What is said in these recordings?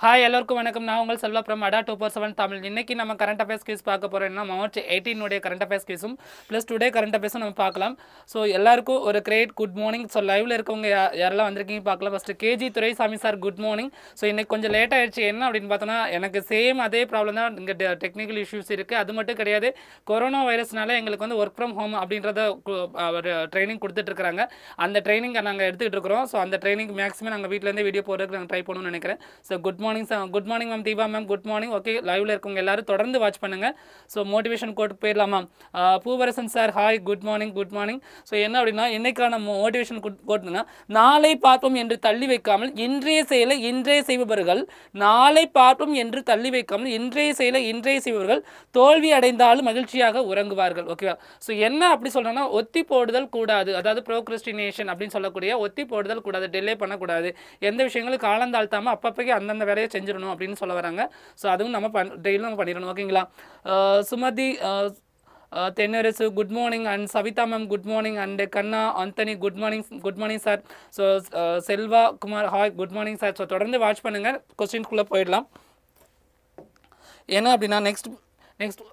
Hi எல்லாருக்கும் வணக்கம் நான் உங்கள் Selva from Adda two four seven Tamil இன்னைக்கு நம்ம கரண்ட் அஃபேர்ஸ் கேஸ் பார்க்க போகிறோம்னா மார்ச் எயிட்டீனுடைய கரண்ட் அஃபேர்ஸ் கேஸும் ப்ளஸ் டுடே கரண்ட் அஃபேர்ஸும் நம்ம பார்க்கலாம் ஸோ எல்லாருக்கும் ஒரு கிரேட் குட் மார்னிங் ஸோ லைவ்ல இருக்கவங்க யா- யாரெல்லாம் வந்திருக்கீங்க பார்க்கலாம் first KG Duraisamy sir good morning so இன்னைக்கு கொஞ்சம் லேட் ஆயிடுச்சு என்ன அப்படின்னு பார்த்தோன்னா எனக்கு சேம் அதே ப்ராப்ளம் தான் இங்கே டெக்னிக்கல் இஷ்யூஸ் இருக்குது அது மட்டும் கிடையாது கொரோனா வைரஸ்னால எங்களுக்கு வந்து ஒர்க் ஃப்ரம் ஹோம் அப்படின்றத கு- ஒரு ட்ரைனிங் கொடுத்துட்ருக்காங்க அந்த ட்ரைனிங்கை நாங்கள் எடுத்துக்கிட்டு இருக்கிறோம் ஸோ அந்த ட்ரைனிங் மேக்ஸிமம் நாங்கள் வீட்டிலேருந்தே வீடியோ போடுறதுக்கு நாங்கள் ட்ரை பண்ணணும்னு நினைக்கிறேன் so good morning good morning ma'am Deepa ma'am good morning okay லைவ்ல இருக்கவங்க எல்லாரும் தொடர்ந்து வாட்ச் பண்ணுங்க ஸோ மோட்டிவேஷன் கோட் போயிடலாமா ah Poovarasan sir hi good morning good morning so என்ன அப்படின்னா இன்னைக்கான மோட்டிவேஷன் கோட்னா நாளை பார்ப்போம் என்று தள்ளி வைக்காமல் இன்றைய செயலை இன்றைய செய்பவர்கள் நாளை பார்ப்போம் என்று தள்ளி வைக்காமல் இன்றைய செயலை இன்றைய செய்பவர்கள் தோல்வி அடைந்தாலும் மகிழ்ச்சியாக உறங்குவார்கள் ஓகேவா ஸோ என்ன அப்படி சொல்றேன்னா ஒத்தி போடுதல் கூடாது அதாவது ப்ரோக்ரஸ்டினேஷன் அப்படின்னு சொல்லக்கூடிய ஒத்தி போடுதல் கூடாது டிலே பண்ணக்கூடாது எந்த விஷயங்களும் காலந்தாழ்த்தாமல் அப்பப்போக்கே அந்தந்த வேலையை செஞ்சிடணும் அப்படின்னு சொல்ல வராங்க ஸோ அதுவும் நம்ம பண் டெய்லியும் நம்ம பண்ணிடணும் ஓகேங்களா ah Sumathi ah ah Thennarasu good morning and Savitha ma'am good morning and Kanna Anthony good morning good morning sir so Selva Kumar hi good morning sir so தொடர்ந்து வாட்ச் பண்ணுங்கள் கொஸ்டின்ஸ்குள்ளே போயிடலாம் என்ன அப்படின்னா நெக்ஸ்ட் நெக்ஸ்ட்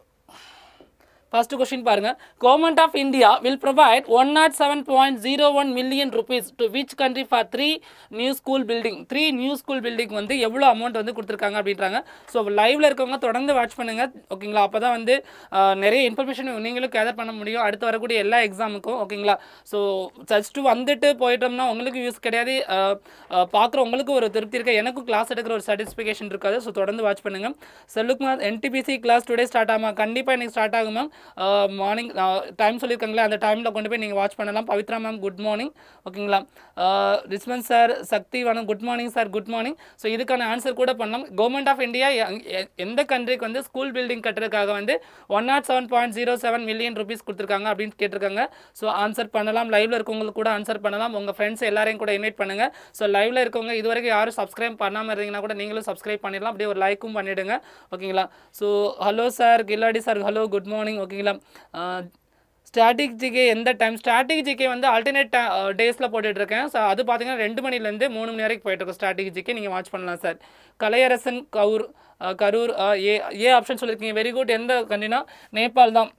ஃபர்ஸ்ட் கொஸ்டின் பாருங்க government of India will provide one nought seven point zero one million rupees to which country for three new school building three new school building வந்து எவ்வளோ amount வந்து கொடுத்துருக்காங்க அப்படின்றாங்க ஸோ லைவ்ல இருக்கவங்க தொடர்ந்து watch பண்ணுங்க ஓகேங்களா அப்போ தான் வந்து ஆஹ், நிறைய இன்ஃபர்மேஷன் நீங்களும் கேதர் பண்ண முடியும் அடுத்து வரக்கூடிய எல்லா எக்ஸாமுக்கும் ஓகேங்களா ஸோ ஜஸ்ட்டு வந்துட்டு போயிட்டோம்னா உங்களுக்கு யூஸ் கிடையாது பார்க்குற உங்களுக்கு ஒரு திருப்தி இருக்க எனக்கும் கிளாஸ் எடுக்கிற ஒரு சாட்டிஸ்ஃபிகேஷன் இருக்காது ஸோ தொடர்ந்து வாட்ச் பண்ணுங்க செல்லுக்குமார் என்டிபிசி கிளாஸ் டுடே ஸ்டார்ட் ஆகுமா கண்டிப்பாக இன்னைக்கு ஸ்டார்ட் ஆகும் மேம் மார்னிங் டைம் சொல்லியிருக்காங்களே அந்த டைமில் கொண்டு போய் நீங்கள் வாட்ச் பண்ணலாம் பவித்ரா மேம் குட் மார்னிங் ஓகேங்களா ரிஸ்வன் sir Sakthi Vanam good morning sir good morning so இதுக்கான ஆன்சர் கூட பண்ணலாம் கவர்மெண்ட் ஆஃப் இந்தியா எந்த கண்ட்ரிக்கு வந்து ஸ்கூல் பில்டிங் கட்டுறதுக்காக வந்து one nought seven point zero seven million rupees கொடுத்துருக்காங்க அப்படின்னு கேட்டிருக்காங்க ஸோ ஆன்சர் பண்ணலாம் லைவ்ல இருக்கவங்களுக்கு கூட ஆன்சர் பண்ணலாம் உங்கள் ஃப்ரெண்ட்ஸ் எல்லாரையும் கூட இன்வைட் பண்ணுங்க ஸோ லைவ்ல இருக்கவங்க இது வரைக்கும் யாரும் சப்ஸ்கிரைப் பண்ணாமல் இருந்தீங்கன்னா கூட நீங்களும் சப்ஸ்கிரைப் பண்ணிடலாம் அப்படியே ஒரு லைக்கும் பண்ணிடுங்க ஓகேங்களா so hello sir Killadi sir hello good morning ஓகேங்களா ஸ்டாட்டிக் ஜிகே எந்த டைம் ஸ்டாட்டிக் ஜிகே வந்து ஆல்டர்னேட் டேஸில் போட்டுட்ருக்கேன் ஸோ அது பார்த்தீங்கன்னா ரெண்டு மணிலேருந்து மூணு மணி வரைக்கும் போயிட்டுருக்கோம் ஸ்டாட்டிக் ஜிகே நீங்கள் வாட்ச் பண்ணலாம் சார் கலையரசன் கவுர் ah, Karur ah, A A option சொல்லியிருக்கீங்க வெரி குட் எந்த கண்ட்ரினா நேபாள் தான்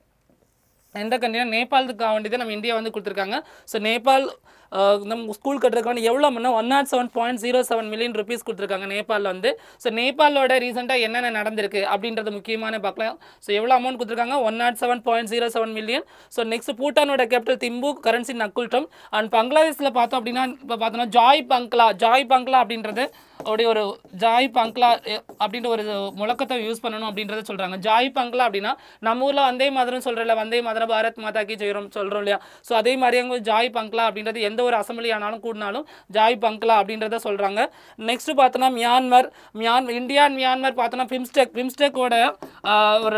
எந்த கண்ட்ரினா நேபாளுக்கு வேண்டியதை நம்ம இந்தியா வந்து கொடுத்துருக்காங்க ஸோ நேபாள் அஹ், நம்ம ஸ்கூல் கட்டுறதுக்கான எவ்வளோ முன்னா one nought seven point zero seven million rupees கொடுத்துருக்காங்க நேபாளில் வந்து ஸோ நேபாளோட ரீசெண்டாக என்னென்ன நடந்திருக்கு அப்படின்றது முக்கியமான பார்க்கலாம் ஸோ எவ்வளோ அமௌண்ட் கொடுத்துருக்காங்க one nought seven point zero seven million so next பூட்டானோட capital Thimphu currency ngultrum and பங்களாதேஷில் பார்த்தோம் அப்படின்னா இப்போ பார்த்தோம்னா ஜாய் பங்க்லா ஜாய் பங்க்லா அப்படின்றது அப்படி ஒரு ஜாய் பங்க்லா எ- அப்படின்ற ஒரு முழக்கத்தை யூஸ் பண்ணணும் அப்படின்றத சொல்கிறாங்க ஜாய் பங்க்லா அப்படின்னா நம்ம ஊரில் வந்தே மாதிரம் சொல்கிறல வந்தே மாதிரம் பாரத் மாதா கி ஜெயரம் சொல்கிறோம் இல்லையா ஸோ அதே மாதிரி அங்கே ஜாய் பங்க்லா அப்படின்றது எந்த ஒரு அசம்பிளி ஆனாலும் கூடினாலும் ஜாய் பங்க்லா அப்படின்றத சொல்கிறாங்க நெக்ஸ்ட் பார்த்தோன்னா மியான்மர் மியான் இந்தியா and மியான்மர் பார்த்தோன்னா பிம்ஸ்டெக் பிம்ஸ்டெக்கோட ஒரு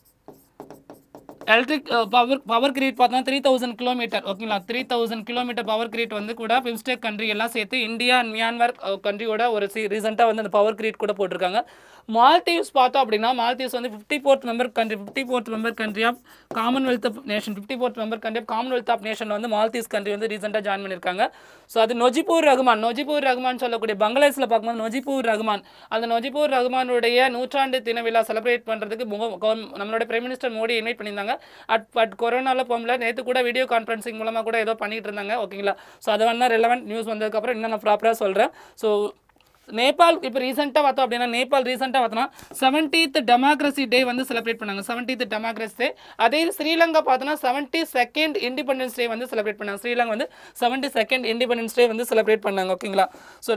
எலக்ட்ரிக் பவர் பவர் கிரியேட் பார்த்தோன்னா த்ரீ தௌசண்ட் கிலோமீட்டர் ஓகேங்களா three thousand kilometre power create வந்து கூட பிம்ஸ்டெக் கண்ட்ரி எல்லாம் சேர்த்து இந்தியா அண்ட் மியான்மர் கண்ட்ரியோட ஒரு சி ரீசெண்டாக வந்து அந்த பவர் கிரியேட் கூட போட்டிருக்காங்க மால்தீவ்ஸ் பார்த்தோம் அப்படின்னா மால்தீவ்ஸ் வந்து fifty fourth member country fifty fourth member country of Commonwealth of nation fifty fourth member country of Commonwealth of nation வந்து மால்தீவ்ஸ் கண்ட்ரி வந்து ரீசெண்டாக ஜாயின் பண்ணியிருக்காங்க ஸோ அது நொஜிபூர் ரஹ்மான் நொஜிபூர் ரஹ்மான் சொல்லக்கூடிய பங்களாதேஷில் பார்க்கும்போது நொஜிபூர் ரஹ்மான் அந்த நொஜிபூர் ரஹ்மானுடைய நூற்றாண்டு தின விழா செலிப்ரேட் பண்ணுறதுக்கு முக கவர்ம்- நம்மளோட பிரைம் மினிஸ்டர் மோடி இன்வைட் பண்ணியிருந்தாங்க அட் பட் கொரோனாவில் போகல நேற்று கூட வீடியோ கான்ஃபரன்சிங் மூலமாக கூட ஏதோ பண்ணிட்டு இருந்தாங்க ஓகேங்களா ஸோ அது வேணா ரெலவெண்ட் நியூஸ் வந்ததுக்கப்புறம் இன்னும் நான் ப்ராப்பராக சொல்கிறேன் ஸோ நேபாள் இப்போ ரீசெண்டாக பார்த்தோம் அப்படின்னா நேபாள் ரீசெண்டாக பார்த்தோன்னா செவன்டீத் டெமோக்ரஸி டே வந்து செலிப்ரேட் பண்ணாங்க செவன்டீத் டெமோக்ரஸி டே அதே ஸ்ரீலங்கா பார்த்தோன்னா செவன்ட்டி செகண்ட் இண்டிபெண்டன்ஸ் டே வந்து செலிப்ரேட் பண்ணாங்க ஸ்ரீலங்கா வந்து செவன்ட்டி செகண்ட் இண்டிபெண்டன்ஸ் டே வந்து செலிப்ரேட் பண்ணாங்க ஓகேங்களா ஸோ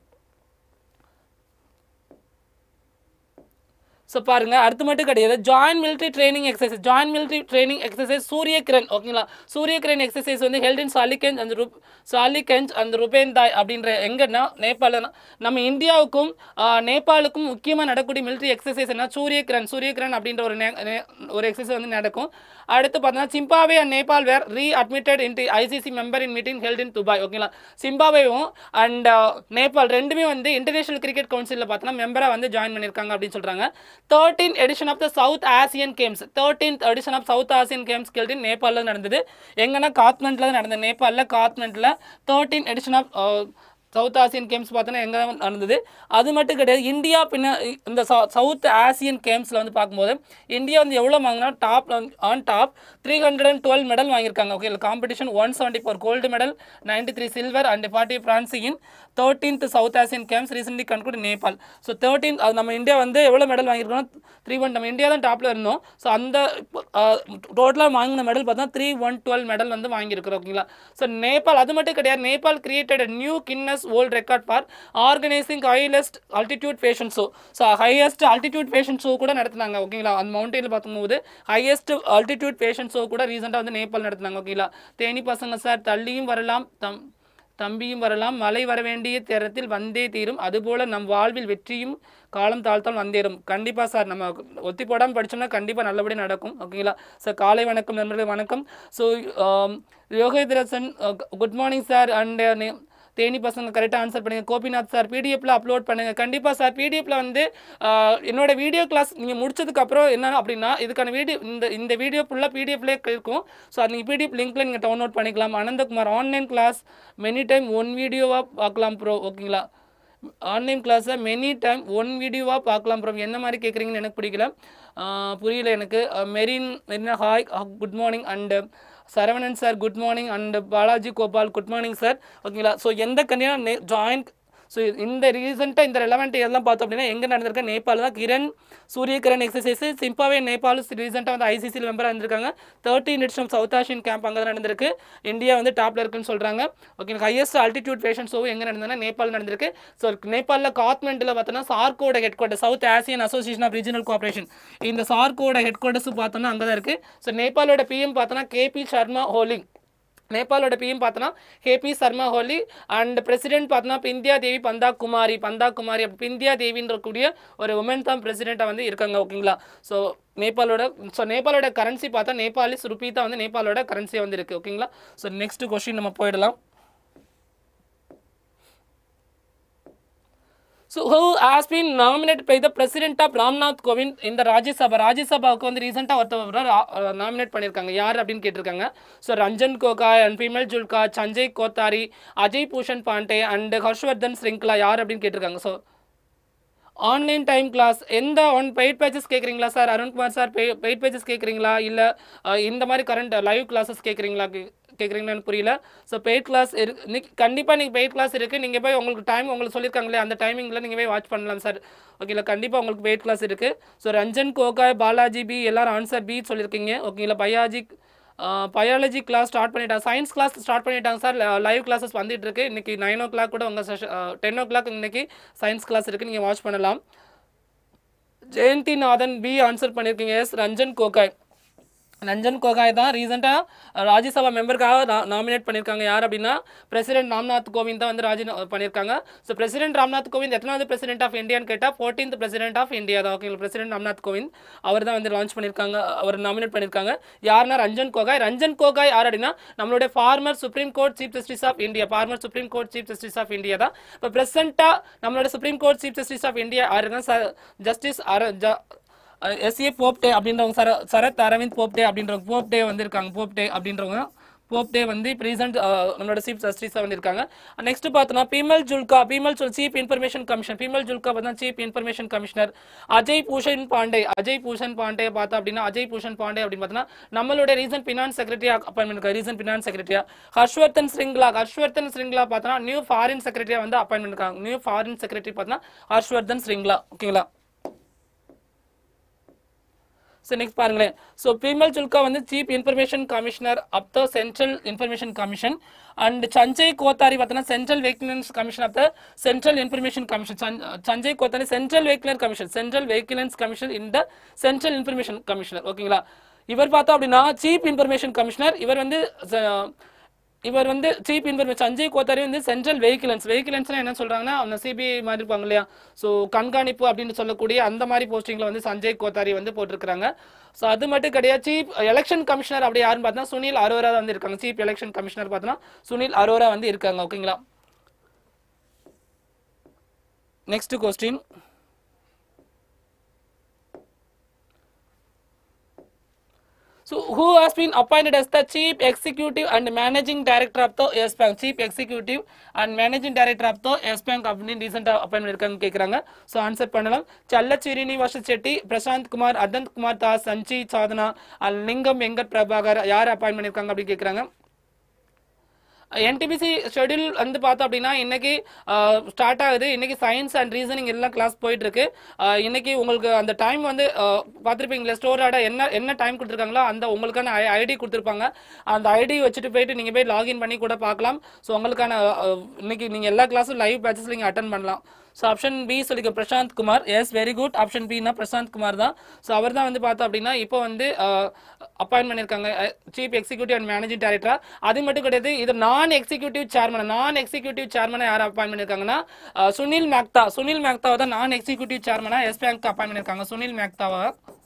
ஸோ பாருங்க அடுத்து மட்டும் கிடையாது joint military training exercise joint military training exercise Surya Kiran ஓகேங்களா சூரிய கிரண் எக்ஸசைஸ் வந்து ஹெல்ட் இன் சாலிகஞ்ச் அந்த ரூப் சாலிகஞ்ச் அந்த ருபேந்தாய் அப்படின்ற எங்கன்னா நேபாளனா நம்ம இந்தியாவுக்கும் ஆஹ், நேபாளுக்கும் முக்கியமாக நடக்கக்கூடிய மிலிட்ரி எக்ஸசைஸ் என்ன சூரிய கிரண் சூரிய கிரண் அப்படின்ற ஒரு நே- நே- ஒரு எக்ஸசைஸ் வந்து நடக்கும் அடுத்து பார்த்தீங்கன்னா Zimbabwe and Nepal were readmitted in ICC member in meeting held in Dubai ஓகேங்களா சிம்பாவேவும் அண்ட் நேபாள் ரெண்டுமே வந்து இன்டர்நேஷனல் கிரிக்கெட் கவுன்சிலில் பார்த்தோன்னா மெம்பராக வந்து ஜாயின் பண்ணியிருக்காங்க அப்படின்னு சொல்கிறாங்க thirteen edition of the South Asian games thirteenth edition of South Asian games கேள்வி நேபாளில் நடந்தது எங்கன்னா காத்மண்டில் நடந்தது நேபாளில் காத்மண்டில் thirteen edition of South Asian games பார்த்தோன்னா எங்கே நடந்தது அது மட்டும் கிடையாது இந்தியா பின்ன இந்த சவுத் ஆசியன் கேம்ஸில் வந்து பார்க்கும்போது இந்தியா வந்து எவ்வளோ வாங்கினா top on top three hundred and twelve medal வாங்கியிருக்காங்க okay competition one seventy four gold medal ninety three silver and forty bronze in thirteenth South Asian games recently conclude Nepal so thirteen அது நம்ம India வந்து எவ்வளோ medal வாங்கியிருக்கோம் three one நம்ம India தான் டாப்பில் இருந்தோம் ஸோ அந்த டோட்டலாக வாங்கின மெடல் பார்த்தா த்ரீ ஒன் டுவெல் மெடல் வந்து வாங்கியிருக்கிறோம் ஓகேங்களா ஸோ நேபாள் அது மட்டும் கிடையாது Nepal created new Guinness world record for organising highest altitude fashion show so highest altitude fashion show கூட நடத்துனாங்க ஓகேங்களா அந்த மவுண்டனில் பார்க்கும்போது ஹையஸ்ட் அல்டிடியூட் ஃபேஷன் ஷோ கூட ரீசெண்டாக வந்து நேபாள் நடத்துனாங்க ஓகேங்களா தேனி பசங்க சார் தள்ளியும் வரலாம் தம் தம்பியும் வரலாம் மழை வர வேண்டிய நேரத்தில் வந்தே தீரும் அதுபோல நம் வாழ்வில் வெற்றியும் காலம் தாழ்த்தால் வந்தேறும் கண்டிப்பாக சார் நம்ம ஒத்தி போடாமல் படிச்சோம்னா கண்டிப்பாக நல்லபடியாக நடக்கும் ஓகேங்களா சார் காலை வணக்கம் நண்பர்களே வணக்கம் so Yogendrasan good morning sir and Theni பசங்க கரெக்டாக ஆன்சர் பண்ணுங்க கோபிநாத் சார் பிடிஎஃப்ல அப்லோட் பண்ணுங்க கண்டிப்பாக சார் பிடிஎஃப்ல வந்து ஆஹ், என்னோட வீடியோ கிளாஸ் நீங்கள் முடிச்சதுக்கப்புறம் என்ன அப்படின்னா இதுக்கான வீடியோ இந்த இந்த வீடியோ ஃபுல்லாக பிடிஎஃப்லேயே இருக்கும் ஸோ அது நீங்கள் பிடிஎஃப் லிங்க்ல நீங்கள் டவுன்லோட் பண்ணிக்கலாம் Ananthakumar online class many time one வீடியோவாக பார்க்கலாம் ப்ரோ ஓகேங்களா ஆன்லைன் கிளாஸை மெனி டைம் ஒன் வீடியோவாக பார்க்கலாம் ப்ரோ என்ன மாதிரி கேட்குறீங்கன்னு எனக்கு பிடிக்கல ஆஹ், புரியல எனக்கு மெரின் Marina hi good morning and Saravanan sir good morning and Balaji Gopal good morning sir ஓகேங்களா ஸோ எந்த கன்னியா ஜாயின் ஸோ இந்த ரீசெண்டாக இந்த ரெலவெண்ட் எல்லாம் பார்த்தோம் அப்படின்னா எங்கே நடந்திருக்க நேபாள் தான் கிரண் சூரிய கிரண் எக்ஸசைஸ் சிம்பாவே நேபாள் ரீசெண்டாக வந்து ஐசிசியில் மெம்பராக இருந்திருக்காங்க தேர்ட்டி நிட்ஸ் சவுத் ஆசியன் கேம்ப் அங்கே தான் நடந்திருக்கு இந்தியா வந்து டாப்பில் இருக்குன்னு சொல்கிறாங்க okay highest altitude fashion show எங்கே நடந்ததுன்னா நேபாள் நடந்திருக்கு ஸோ நேபாளில் காத்மெண்டில் பார்த்தோன்னா சார்கோட head quarter south Asian association of regional cooperation இந்த சார்கோட ஹெட் குவார்ட்டர்ஸ் பார்த்தோன்னா அங்கே தான் இருக்குது ஸோ நேபாளோட பிஎம் பார்த்தோன்னா கேபி சர்மா ஹோலிங் நேபாளோட பிஎம் பார்த்தோன்னா கேபி சர்மா ஹோலி அண்ட் பிரசிடென்ட் பார்த்தோன்னா பிந்தியா தேவி பந்தா குமாரி பந்தா குமாரி அப்படி பிந்தியா தேவின்ற கூடிய ஒரு உமன் தான் பிரசிடெண்ட்டாக வந்து இருக்காங்க ஓகேங்களா ஸோ நேபாளோட ஸோ நேபாளோட கரன்சி பார்த்தா நேபாளிஸ் ருபி தான் வந்து நேபாளோட கரன்சியாக வந்து இருக்குது ஓகேங்களா ஸோ நெக்ஸ்ட் கொஸ்டின் நம்ம போயிடலாம் so who has been nominate by the president of Ramnath Kovind இந்த ராஜ்யசபா ராஜ்யசபாவுக்கு வந்து ரீசெண்டாக ஒருத்தர் நாமினேட் பண்ணியிருக்காங்க யார் அப்படின்னு கேட்டிருக்காங்க so Ranjan Gogoi and Bimal Julka Sanjay Kothari Ajay Bhushan Pandey and Harshvardhan Shringla யார் அப்படின்னு கேட்டிருக்காங்க ஸோ ஆன்லைன் டைம் கிளாஸ் எந்த ஒன் பெய்ட் பேஜஸ் கேட்குறீங்களா சார் அருண்குமார் சார் பெய் பெய்ட் பேஜஸ் கேட்குறீங்களா இல்லை இந்த மாதிரி கரண்ட் லைவ் கிளாஸஸ் கேட்குறீங்களா கேட்குறீங்களான்னு புரியல ஸோ பெய்ட் கிளாஸ் இருக்கு இன்னைக்கு கண்டிப்பாக நீங்கள் பெய்ட் கிளாஸ் இருக்குது நீங்கள் போய் உங்களுக்கு டைம் உங்களுக்கு சொல்லியிருக்காங்களே அந்த டைமிங்கில் நீங்கள் போய் வாட்ச் பண்ணலாம் சார் ஓகேங்களா கண்டிப்பாக உங்களுக்கு பெய்ட் கிளாஸ் இருக்குது ஸோ ரஞ்சன் கோகாய் பாலாஜி பி எல்லாரும் ஆன்சர் பி சொல்லியிருக்கீங்க ஓகேங்களா பயாஜி பயாலஜி கிளாஸ் ஸ்டார்ட் பண்ணிட்டாங்க சயின்ஸ் கிளாஸ் ஸ்டார்ட் பண்ணிட்டாங்க சார் லைவ் கிளாஸஸ் வந்துட்டு இருக்கு இன்னைக்கு நைன் ஓ கிளாக் கூட உங்கள் செஷன் டென் ஓ கிளாக் இன்னைக்கு சயின்ஸ் கிளாஸ் இருக்குது நீங்கள் வாட்ச் பண்ணலாம் ஜெயந்தி நாதன் பி ஆன்சர் பண்ணியிருக்கீங்க எஸ் ரஞ்சன் கோகாய் ரஞ்சன் கோகாய் தான் ரீசெண்டாக ராஜ்யசபா மெம்பருக்காக நாமினேட் பண்ணியிருக்காங்க யார் அப்படின்னா பிரசிடென்ட் ராம்நாத் கோவிந்த் தான் வந்து ராஜி பண்ணியிருக்காங்க ஸோ பிரசிடென்ட் ராம்நாத் கோவிந்த் எத்தனாவது பிரசிடென்ட் ஆஃப் இந்தியான்னு கேட்டால் ஃபோர்டீன்த் பிரசிடென்ட் ஆஃப் இந்தியா தான் ஓகே பிரசிடென்ட் ராம்நாத் கோவிந்த் அவர் தான் வந்து லான்ச் பண்ணியிருக்காங்க அவர் நாமினேட் பண்ணியிருக்காங்க யாருன்னா ரஞ்சன் கோகாய் ரஞ்சன் கோகாய் யார் அப்படின்னா நம்மளுடைய former supreme court chief justice of India former supreme court chief justice of India தான் இப்போ ப்ரெசென்ட்டாக நம்மளோட supreme court chief justice of India யாருன்னா சார் ஜஸ்டிஸ் அர ஜ எஸ்ஏ போப்டே அப்படின்றவங்க சர சரத் அரவிந்த் போப்டே அப்படின்றவங்க போப்டே வந்திருக்காங்க போப்டே அப்படின்றவங்க போப்டே வந்து இப்போ ரீசெண்ட் நம்மளோட சீஃப் ஜஸ்டிஸாக வந்திருக்காங்க நெக்ஸ்ட் பார்த்தோன்னா பீமல் ஜுல்கா பீமல் ஜுல் chief information commission Bimal Julka பார்த்தா chief information commissioner Ajay Bhushan Pandey Ajay Bhushan Pandey பார்த்தா அப்படின்னா அஜய் பூஷன் பாண்டே அப்படின்னு பார்த்தோன்னா நம்மளுடைய ரீசன் ஃபினான்ஸ் செக்ரட்டரியா அப்பாயின்மெண்ட் ரீசன் ஃபினான்ஸ் செக்ரட்டரியா ஹர்ஷ்வர்தன் ஸ்ரிங்லா ஹர்ஷ்வர்தன் ஸ்ரிங்லா பார்த்தோன்னா நியூ ஃபாரின் செக்ரட்டரியா வந்து அப்பாயின்மெண்ட் இருக்காங்க நியூ ஃபாரின் செக்ரட்டரி பார்த்தோன்னா ஹர்ஷ்வர்தன் ஸ்ரிங்லா ஓகேங்களா ஸோ நெக்ஸ்ட் பாருங்களேன் ஸோ பீமல் ஜுல்கா வந்து chief information commissioner of the central information commission and Sanjay Kothari பார்த்தோன்னா central vigilance commission of the central information commission Sanjay Kothari central வெஹிகுலர் commission central vigilance commission in the central information commissioner ஓகேங்களா இவர் பார்த்தோம் அப்படின்னா சீஃப் இன்ஃபர்மேஷன் கமிஷனர் இவர் வந்து ச- இவர் வந்து சீஃப் இன்ஃபர்மேஷன் சஞ்சய் கோத்தாரி வந்து சென்ட்ரல் வெஹிகுலன்ஸ் வெஹிகுலன்ஸ்னா என்ன சொல்றாங்கன்னா அந்த சிபிஐ மாதிரி இருப்பாங்க இல்லையா ஸோ கண்காணிப்பு அப்படின்னு சொல்லக்கூடிய அந்த மாதிரி போஸ்டிங்ல வந்து சஞ்சய் கோத்தாரி வந்து போட்டிருக்காங்க ஸோ அது மட்டும் கிடையாது சீஃப் எலெக்ஷன் கமிஷனர் அப்படி யாருன்னு பார்த்தா சுனில் அரோரா வந்து இருக்காங்க சீஃப் எலெக்ஷன் கமிஷனர் பார்த்தோன்னா சுனில் அரோரா வந்து இருக்காங்க ஓகேங்களா next question So who has been appointed as the chief executive and managing director of the Yes Bank? Chief executive and managing director of the Yes Bank அப்படின்னு ரீசெண்டாக அப்பாயின்மெண்ட் இருக்காங்க கேட்குறாங்க so answer பண்ணலாம் Challa Srinivasa Setty Prashant Kumar Atanu Kumar Das Sanjiv Chadha and Lingam Venkat Prabhakar யார் appointment இருக்காங்க அப்படின்னு கேட்குறாங்க NTPC schedule வந்து பார்த்தோம் அப்படின்னா இன்னைக்கு ஸ்டார்ட் ஆகுது இன்னைக்கு சயின்ஸ் அண்ட் ரீசனிங் எல்லாம் கிளாஸ் போயிட்டு இருக்கு அஹ், இன்னைக்கு உங்களுக்கு அந்த டைம் வந்து அஹ், பார்த்திருப்பீங்களா ஸ்டோர் ஆட என்ன என்ன டைம் கொடுத்துருக்காங்களோ அந்த உங்களுக்கான ஐடி கொடுத்துருப்பாங்க அந்த ஐடி வச்சுட்டு போயிட்டு நீங்கள் போய் லாகின் பண்ணி கூட பார்க்கலாம் ஸோ உங்களுக்கான அஹ், இன்னைக்கு நீங்கள் எல்லா கிளாஸும் லைவ் பேச்சஸ் நீங்கள் அட்டன் பண்ணலாம் ஸோ ஆப்ஷன் பி சொல்லிக்க Prashant Kumar yes very good option பின்னா பிரசாந்த் குமார் தான் ஸோ அவர் தான் வந்து பார்த்தோம் அப்படின்னா இப்போ வந்து அப்பாயின்ட் பண்ணியிருக்காங்க சீஃப் எக்ஸிக்யூட்டிவ் அண்ட் மேனேஜிங் டைரக்டரா அது மட்டும் கிடையாது இது non executive chairman non executive சேர்மனை யார் அப்பாயின்ட் பண்ணியிருக்காங்கன்னா அஹ், சுனில் மேக்தா சுனில் மேக்தாவை தான் நான் எக்ஸிக்யூட்டிவ் சேர்மனா எஸ் பேங்க் அப்பாயின்ட் பண்ணியிருக்காங்க சுனில் மேக்தாவை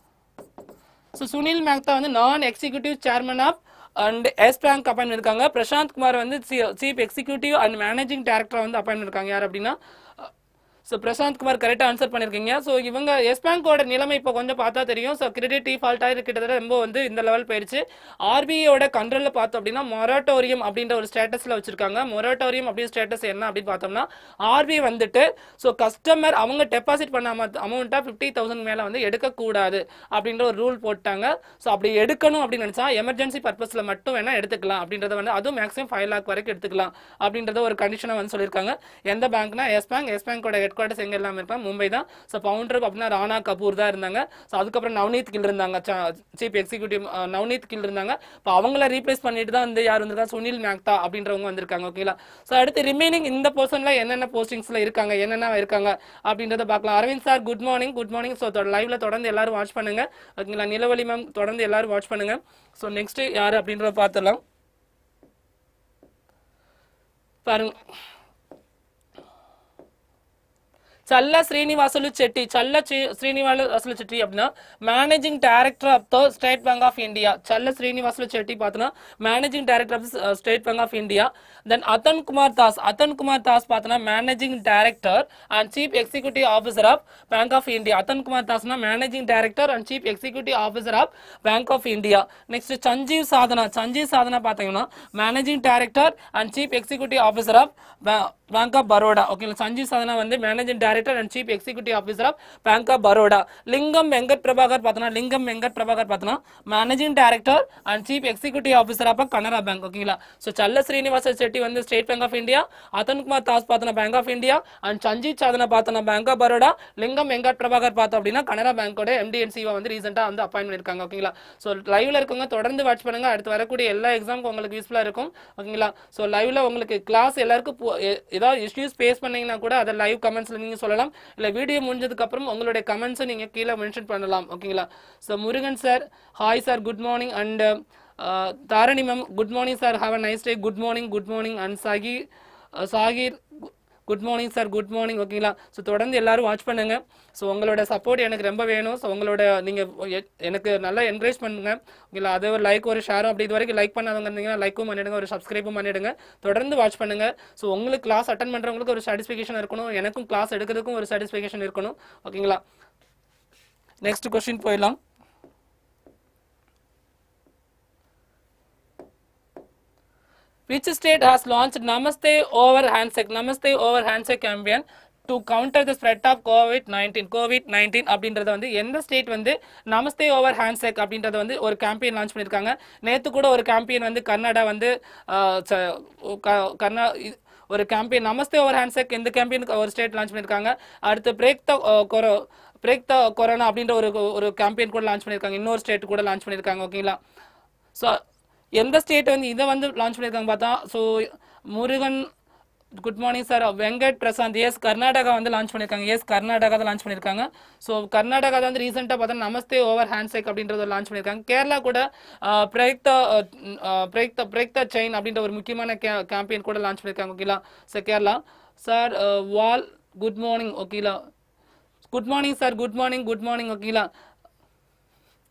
ஸோ சுனில் மேக்தா வந்து non executive chairman of and Yes bank appoint இருக்காங்க பிரசாந்த் குமார் வந்து chief executive and managing director வந்து அப்பாயின்ட் இருக்காங்க யார் அப்படின்னா ஸோ பிரசாந்த் குமார் கரெக்டாக ஆன்சர் பண்ணியிருக்கீங்க ஸோ இவங்க எஸ் பேங்கோட நிலைமை இப்போ கொஞ்சம் பார்த்தா தெரியும் ஸோ கிரெடிட் டிஃபால்ட்டாக கிட்டத்தட்ட ரொம்ப வந்து இந்த லெவல் போயிடுச்சு ஆர்பிஐயோட கண்ட்ரோலில் பார்த்தோம் அப்படின்னா மொரட்டோரியம் அப்படின்ற ஒரு ஸ்டேட்டஸில் வச்சிருக்காங்க மொரட்டோரியம் அப்படி ஸ்டேட்டஸ் என்ன அப்படின்னு பார்த்தோம்னா ஆர்பிஐ வந்துட்டு ஸோ கஸ்டமர் அவங்க டெபாசிட் பண்ண அமௌண்ட்டாக ஃபிஃப்டி தௌசண்ட் மேலே வந்து எடுக்கக்கூடாது அப்படின்ற ஒரு ரூல் போட்டாங்க ஸோ அப்படி எடுக்கணும் அப்படின்னு நினச்சா எமர்ஜென்சி பர்பஸில் மட்டும் வேணால் எடுத்துக்கலாம் அப்படின்றத வந்து அதுவும் மேக்ஸிமம் ஃபைவ் லேக் வரைக்கும் எடுத்துக்கலாம் அப்படின்றத ஒரு கண்டிஷனை வந்து சொல்லியிருக்காங்க எந்த பேங்க்னா எஸ் பேங்க் எஸ் பேங்கோட ஹெட் குவார்ட்டர்ஸ் எங்கே எல்லாமே இருப்பாங்க மும்பை தான் ஸோ பவுண்டர் அப்படின்னா ராணா கபூர் தான் இருந்தாங்க ஸோ அதுக்கப்புறம் நவநீத் கில் இருந்தாங்க சீஃப் எக்ஸிக்யூட்டிவ் நவநீத் கில் இருந்தாங்க இப்போ அவங்கள ரீப்ளேஸ் பண்ணிட்டு தான் வந்து யார் வந்திருக்காங்க சுனில் மேக்தா அப்படின்றவங்க வந்திருக்காங்க ஓகேங்களா ஸோ அடுத்து ரிமைனிங் இந்த பர்சன்ல என்னென்ன போஸ்டிங்ஸ்ல இருக்காங்க என்னென்ன இருக்காங்க அப்படின்றத பார்க்கலாம் Aravind sir good morning good morning so லைவ்ல தொடர்ந்து எல்லாரும் வாட்ச் பண்ணுங்க ஓகேங்களா நிலவழி மேம் தொடர்ந்து எல்லாரும் வாட்ச் பண்ணுங்க ஸோ நெக்ஸ்ட் யார் அப்படின்றத பார்த்துடலாம் பாருங்க చల్ల శ్రీనివాసులు చెట్టి చల్ల చి- శ్రీనివాసులు చెట్టి அப்படின்னா managing director of the state bank of India Challa Srinivasulu Chetty பார்த்தோன்னா managing director of state bank of India then Atanu Kumar Das Atanu Kumar Das பார்த்தோன்னா managing director and chief executive officer of bank of India Atanu Kumar தாஸ்னா managing director and chief executive officer of bank of India next Sanjiv Chadha Sanjiv Chadha பார்த்தீங்கன்னா managing director and chief executive officer of bank of Baroda ஓகேங்களா சஞ்சீவ் சாதனா வந்து managing director and chief executive officer of bank of Baroda Lingam Venkat Prabhakar பார்த்தோன்னா லிங்கம் வெங்கட் பிரபாகர் பார்த்தோன்னா managing director and chief executive officer of Canara bank ஓகேங்களா so Challa Srinivasa Setty வந்து state bank of India Atanu Kumar Das பார்த்தோன்னா bank of India and Sanjiv Chadha பார்த்தோன்னா bank of Baroda Lingam Venkat Prabhakar பார்த்தோம் அப்படின்னா கனரா பேங்கோட எம்டிஎன்சிவா வந்து ரீசெண்டாக வந்து அப்பாயின் பண்ணியிருக்காங்க ஓகேங்களா ஸோ லைவ்ல இருக்கவங்க தொடர்ந்து வாட்ச் பண்ணுங்க அடுத்து வரக்கூடிய எல்லா எக்ஸாமுக்கும் உங்களுக்கு யூஸ்ஃபுல்லாக இருக்கும் ஓகேங்களா ஸோ லைவ்ல உங்களுக்கு கிளாஸ் எல்லாருக்கும் பு- எ- ஏதாவது இஷ்யூஸ் ஃபேஸ் பண்ணீங்கன்னா கூட அதை லைவ் கமெண்ட்ஸ்ல நீங்க சொல்லலாம் இல்லை வீடியோ முடிஞ்சதுக்கு அப்புறம் உங்களுடைய கமெண்ட்ஸை நீங்க கீழே மென்ஷன் பண்ணலாம் ஓகேங்களா so Murugan sir hi sir good morning and Dharani ma'am good morning sir have a nice day good morning good morning and சகி Zakir good morning sir good morning ஓகேங்களா ஸோ தொடர்ந்து எல்லாரும் வாட்ச் பண்ணுங்க ஸோ உங்களோட சப்போர்ட் எனக்கு ரொம்ப வேணும் ஸோ உங்களோட நீங்கள் எனக்கு நல்லா என்கரேஜ் பண்ணுங்க ஓகேங்களா அது ஒரு லைக் ஒரு ஷேரும் அப்படி இது வரைக்கும் லைக் பண்ணாதவங்க இருந்தீங்கன்னா லைக்கும் பண்ணிடுங்க ஒரு சப்ஸ்கிரைபும் பண்ணிடுங்க தொடர்ந்து வாட்ச் பண்ணுங்க ஸோ உங்களுக்கு கிளாஸ் அட்டன் பண்ணுறவங்களுக்கு ஒரு சாட்டிஸ்ஃபிகேஷன் இருக்கணும் எனக்கும் கிளாஸ் எடுக்கிறதுக்கும் ஒரு சாட்டிஸ்ஃபிகேஷன் இருக்கணும் ஓகேங்களா நெக்ஸ்ட் கொஸ்டின் போயிடலாம் Which state has launched Namaste over handshake? Namaste over handshake campaign to counter the spread of COVID-19 COVID-19 அப்படின்றத வந்து எந்த ஸ்டேட் வந்து நமஸ்தே ஓவர் ஹேண்ட்ஷேக் அப்படின்றத வந்து ஒரு கேம்பெயின் லான்ச் பண்ணியிருக்காங்க நேற்று கூட ஒரு கேம்பெயின் வந்து கர்நாடா வந்து ஆஹ், ச- க- கர்நா இ- ஒரு கேம்பெயின் நமஸ்தே ஓவர் ஹேண்ட்ஷேக் இந்த கேம்பெயினுக்கு ஒரு ஸ்டேட் லான்ச் பண்ணியிருக்காங்க அடுத்து பிரேக் த கொரோ பிரேக் த கொரோனா அப்படின்ற ஒரு ஒரு கேம்பெயின் கூட லான்ச் பண்ணியிருக்காங்க இன்னொரு ஸ்டேட் கூட லான்ச் பண்ணியிருக்காங்க ஓகேங்களா ஸோ எந்த ஸ்டேட் வந்து இதை வந்து லான்ச் பண்ணியிருக்காங்க பார்த்தா so Murugan good morning sir Venkat Prashant yes Karnataka வந்து லான்ச் பண்ணியிருக்காங்க எஸ் கர்நாடகா தான் லான்ச் பண்ணியிருக்காங்க ஸோ கர்நாடகா தான் வந்து ரீசெண்டாக பார்த்தா நமஸ்தே ஓவர் ஹேண்ட்ஷேக் அப்படின்றத லான்ச் பண்ணியிருக்காங்க கேரளா கூட break the break the break the chain அப்படின்ற ஒரு முக்கியமான கே கேம்பெயின் கூட லான்ச் பண்ணியிருக்காங்க ஓகேலா சார் கேரளா சார் வால் குட் மார்னிங் ஓகேலா good morning sir good morning good morning ஓகேங்களா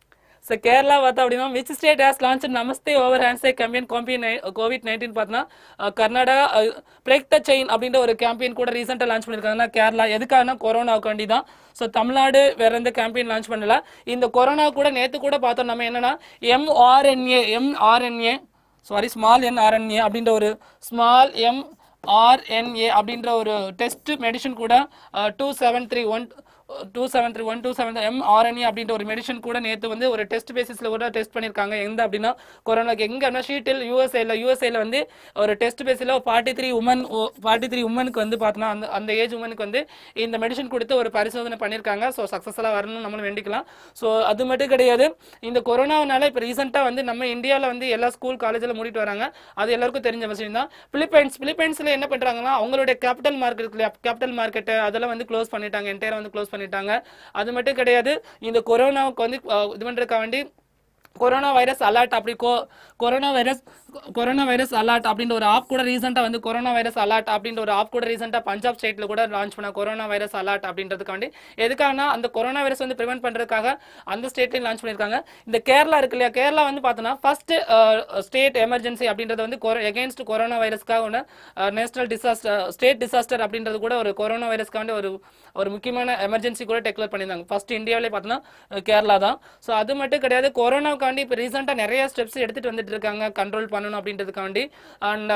ஸோ கேரளா பார்த்தா அப்படின்னா which state has launch namaste over handshake campaign campaign covid nineteen பார்த்தோன்னா கர்நாடகா பிரேக் த செயின் அப்படின்ற ஒரு கேம்பெயின் கூட ரீசெண்டாக லான்ச் பண்ணியிருக்காங்கன்னா கேரளா எதுக்காகனா கொரோனாவுக்கு வேண்டி தான் ஸோ தமிழ்நாடு வேற எந்த கேம்பெயின் லான்ச் பண்ணல இந்த கொரோனா கூட நேற்று கூட பார்த்தோம் நம்ம என்னன்னா mRNA mRNA sorry small N RNA அப்படின்ற ஒரு ஸ்மால் எம் ஆர்என்ஏ அப்படின்ற ஒரு டெஸ்ட் மெடிசன் கூட two seven three one two seven three one two seven M RNA அப்படின்ற ஒரு மெடிசன் கூட நேற்று வந்து ஒரு டெஸ்ட் பேசிஸில் கூட டெஸ்ட் பண்ணியிருக்காங்க எந்த அப்படின்னா கொரோனாக்கு எங்கன்னா ஷீட்டில் யூஎஸ்ஏல யூஎஸ்ஏல வந்து ஒரு டெஸ்ட் பேஸில் forty three women forty three உமனுக்கு வந்து பார்த்தோன்னா அந்த அந்த ஏஜ் உமனுக்கு வந்து இந்த மெடிசன் கொடுத்து ஒரு பரிசோதனை பண்ணியிருக்காங்க ஸோ சக்ஸஸ்ஃபுல்லாக வரணும்னு நம்மளும் வேண்டிக்கலாம் ஸோ அது மட்டும் கிடையாது இந்த கொரோனாவனால இப்போ ரீசெண்டாக வந்து நம்ம இந்தியாவில் வந்து எல்லா ஸ்கூல் காலேஜில் மூடிட்டு வராங்க அது எல்லாருக்கும் தெரிஞ்ச விஷயம் தான் பிலிப்பைன்ஸ் பிலிப்பைன்ஸில் என்ன பண்ணுறாங்கன்னா அவங்களுடைய கேபிட்டல் மார்க்கெட் இருக்கு இல்லையா கேபிட்டல் மார்க்கெட்டு அதெல்லாம் வந்து க்ளோஸ் பண்ணிட்டாங்க என்டையராக வந்து க்ளோஸ் பண்ணிட்டாங்க அது மட்டும் கிடையாது இந்த கொரோனாவுக்கு வந்து அஹ், இது பண்ணுறதுக்காக வேண்டி கொரோனா வைரஸ் அலர்ட் அப்படி கோ corona virus corona virus alert அப்படின்ற ஒரு ஆப் கூட ரீசெண்டாக வந்து கொரோனா வைரஸ் அலர்ட் அப்படின்ற ஒரு ஆப் கூட ரீசெண்டாக பஞ்சாப் ஸ்டேட்டில் கூட லான்ச் பண்ண கொரோனா வைரஸ் அலர்ட் அப்படின்றதுக்காண்டி எதுக்காகனா அந்த கொரோனா வைரஸ் வந்து ப்ரிவென்ட் பண்ணுறதுக்காக அந்த ஸ்டேட்லையும் லான்ச் பண்ணியிருக்காங்க இந்த கேரளா இருக்கு இல்லையா கேரளா வந்து பார்த்தோன்னா ஃபர்ஸ்ட் ஸ்டேட் எமர்ஜென்சி அப்படின்றது வந்து எகென்ஸ்ட் கொரோனா வைரஸ்க்காக ஒன்று நேஷனல் டிசாஸ்டர் ஸ்டேட் டிசாஸ்டர் அப்படின்றது கூட ஒரு கொரோனா வைரஸ்க்காண்டி ஒரு ஒரு முக்கியமான எமர்ஜென்சி கூட டெக்ளேர் பண்ணியிருந்தாங்க ஃபர்ஸ்ட் இந்தியாவிலே பார்த்தோன்னா அஹ், கேரளா தான் ஸோ அது மட்டும் கிடையாது கொரோனாவுக்காண்டி இப்போ ரீசெண்டாக நிறைய ஸ்டெப்ஸ் எடுத்துகிட்டு வந்துட்டு இருக்காங்க கண்ட்ரோல் பண்ணணும் அப்படின்றதுக்காண்டி அண்ட்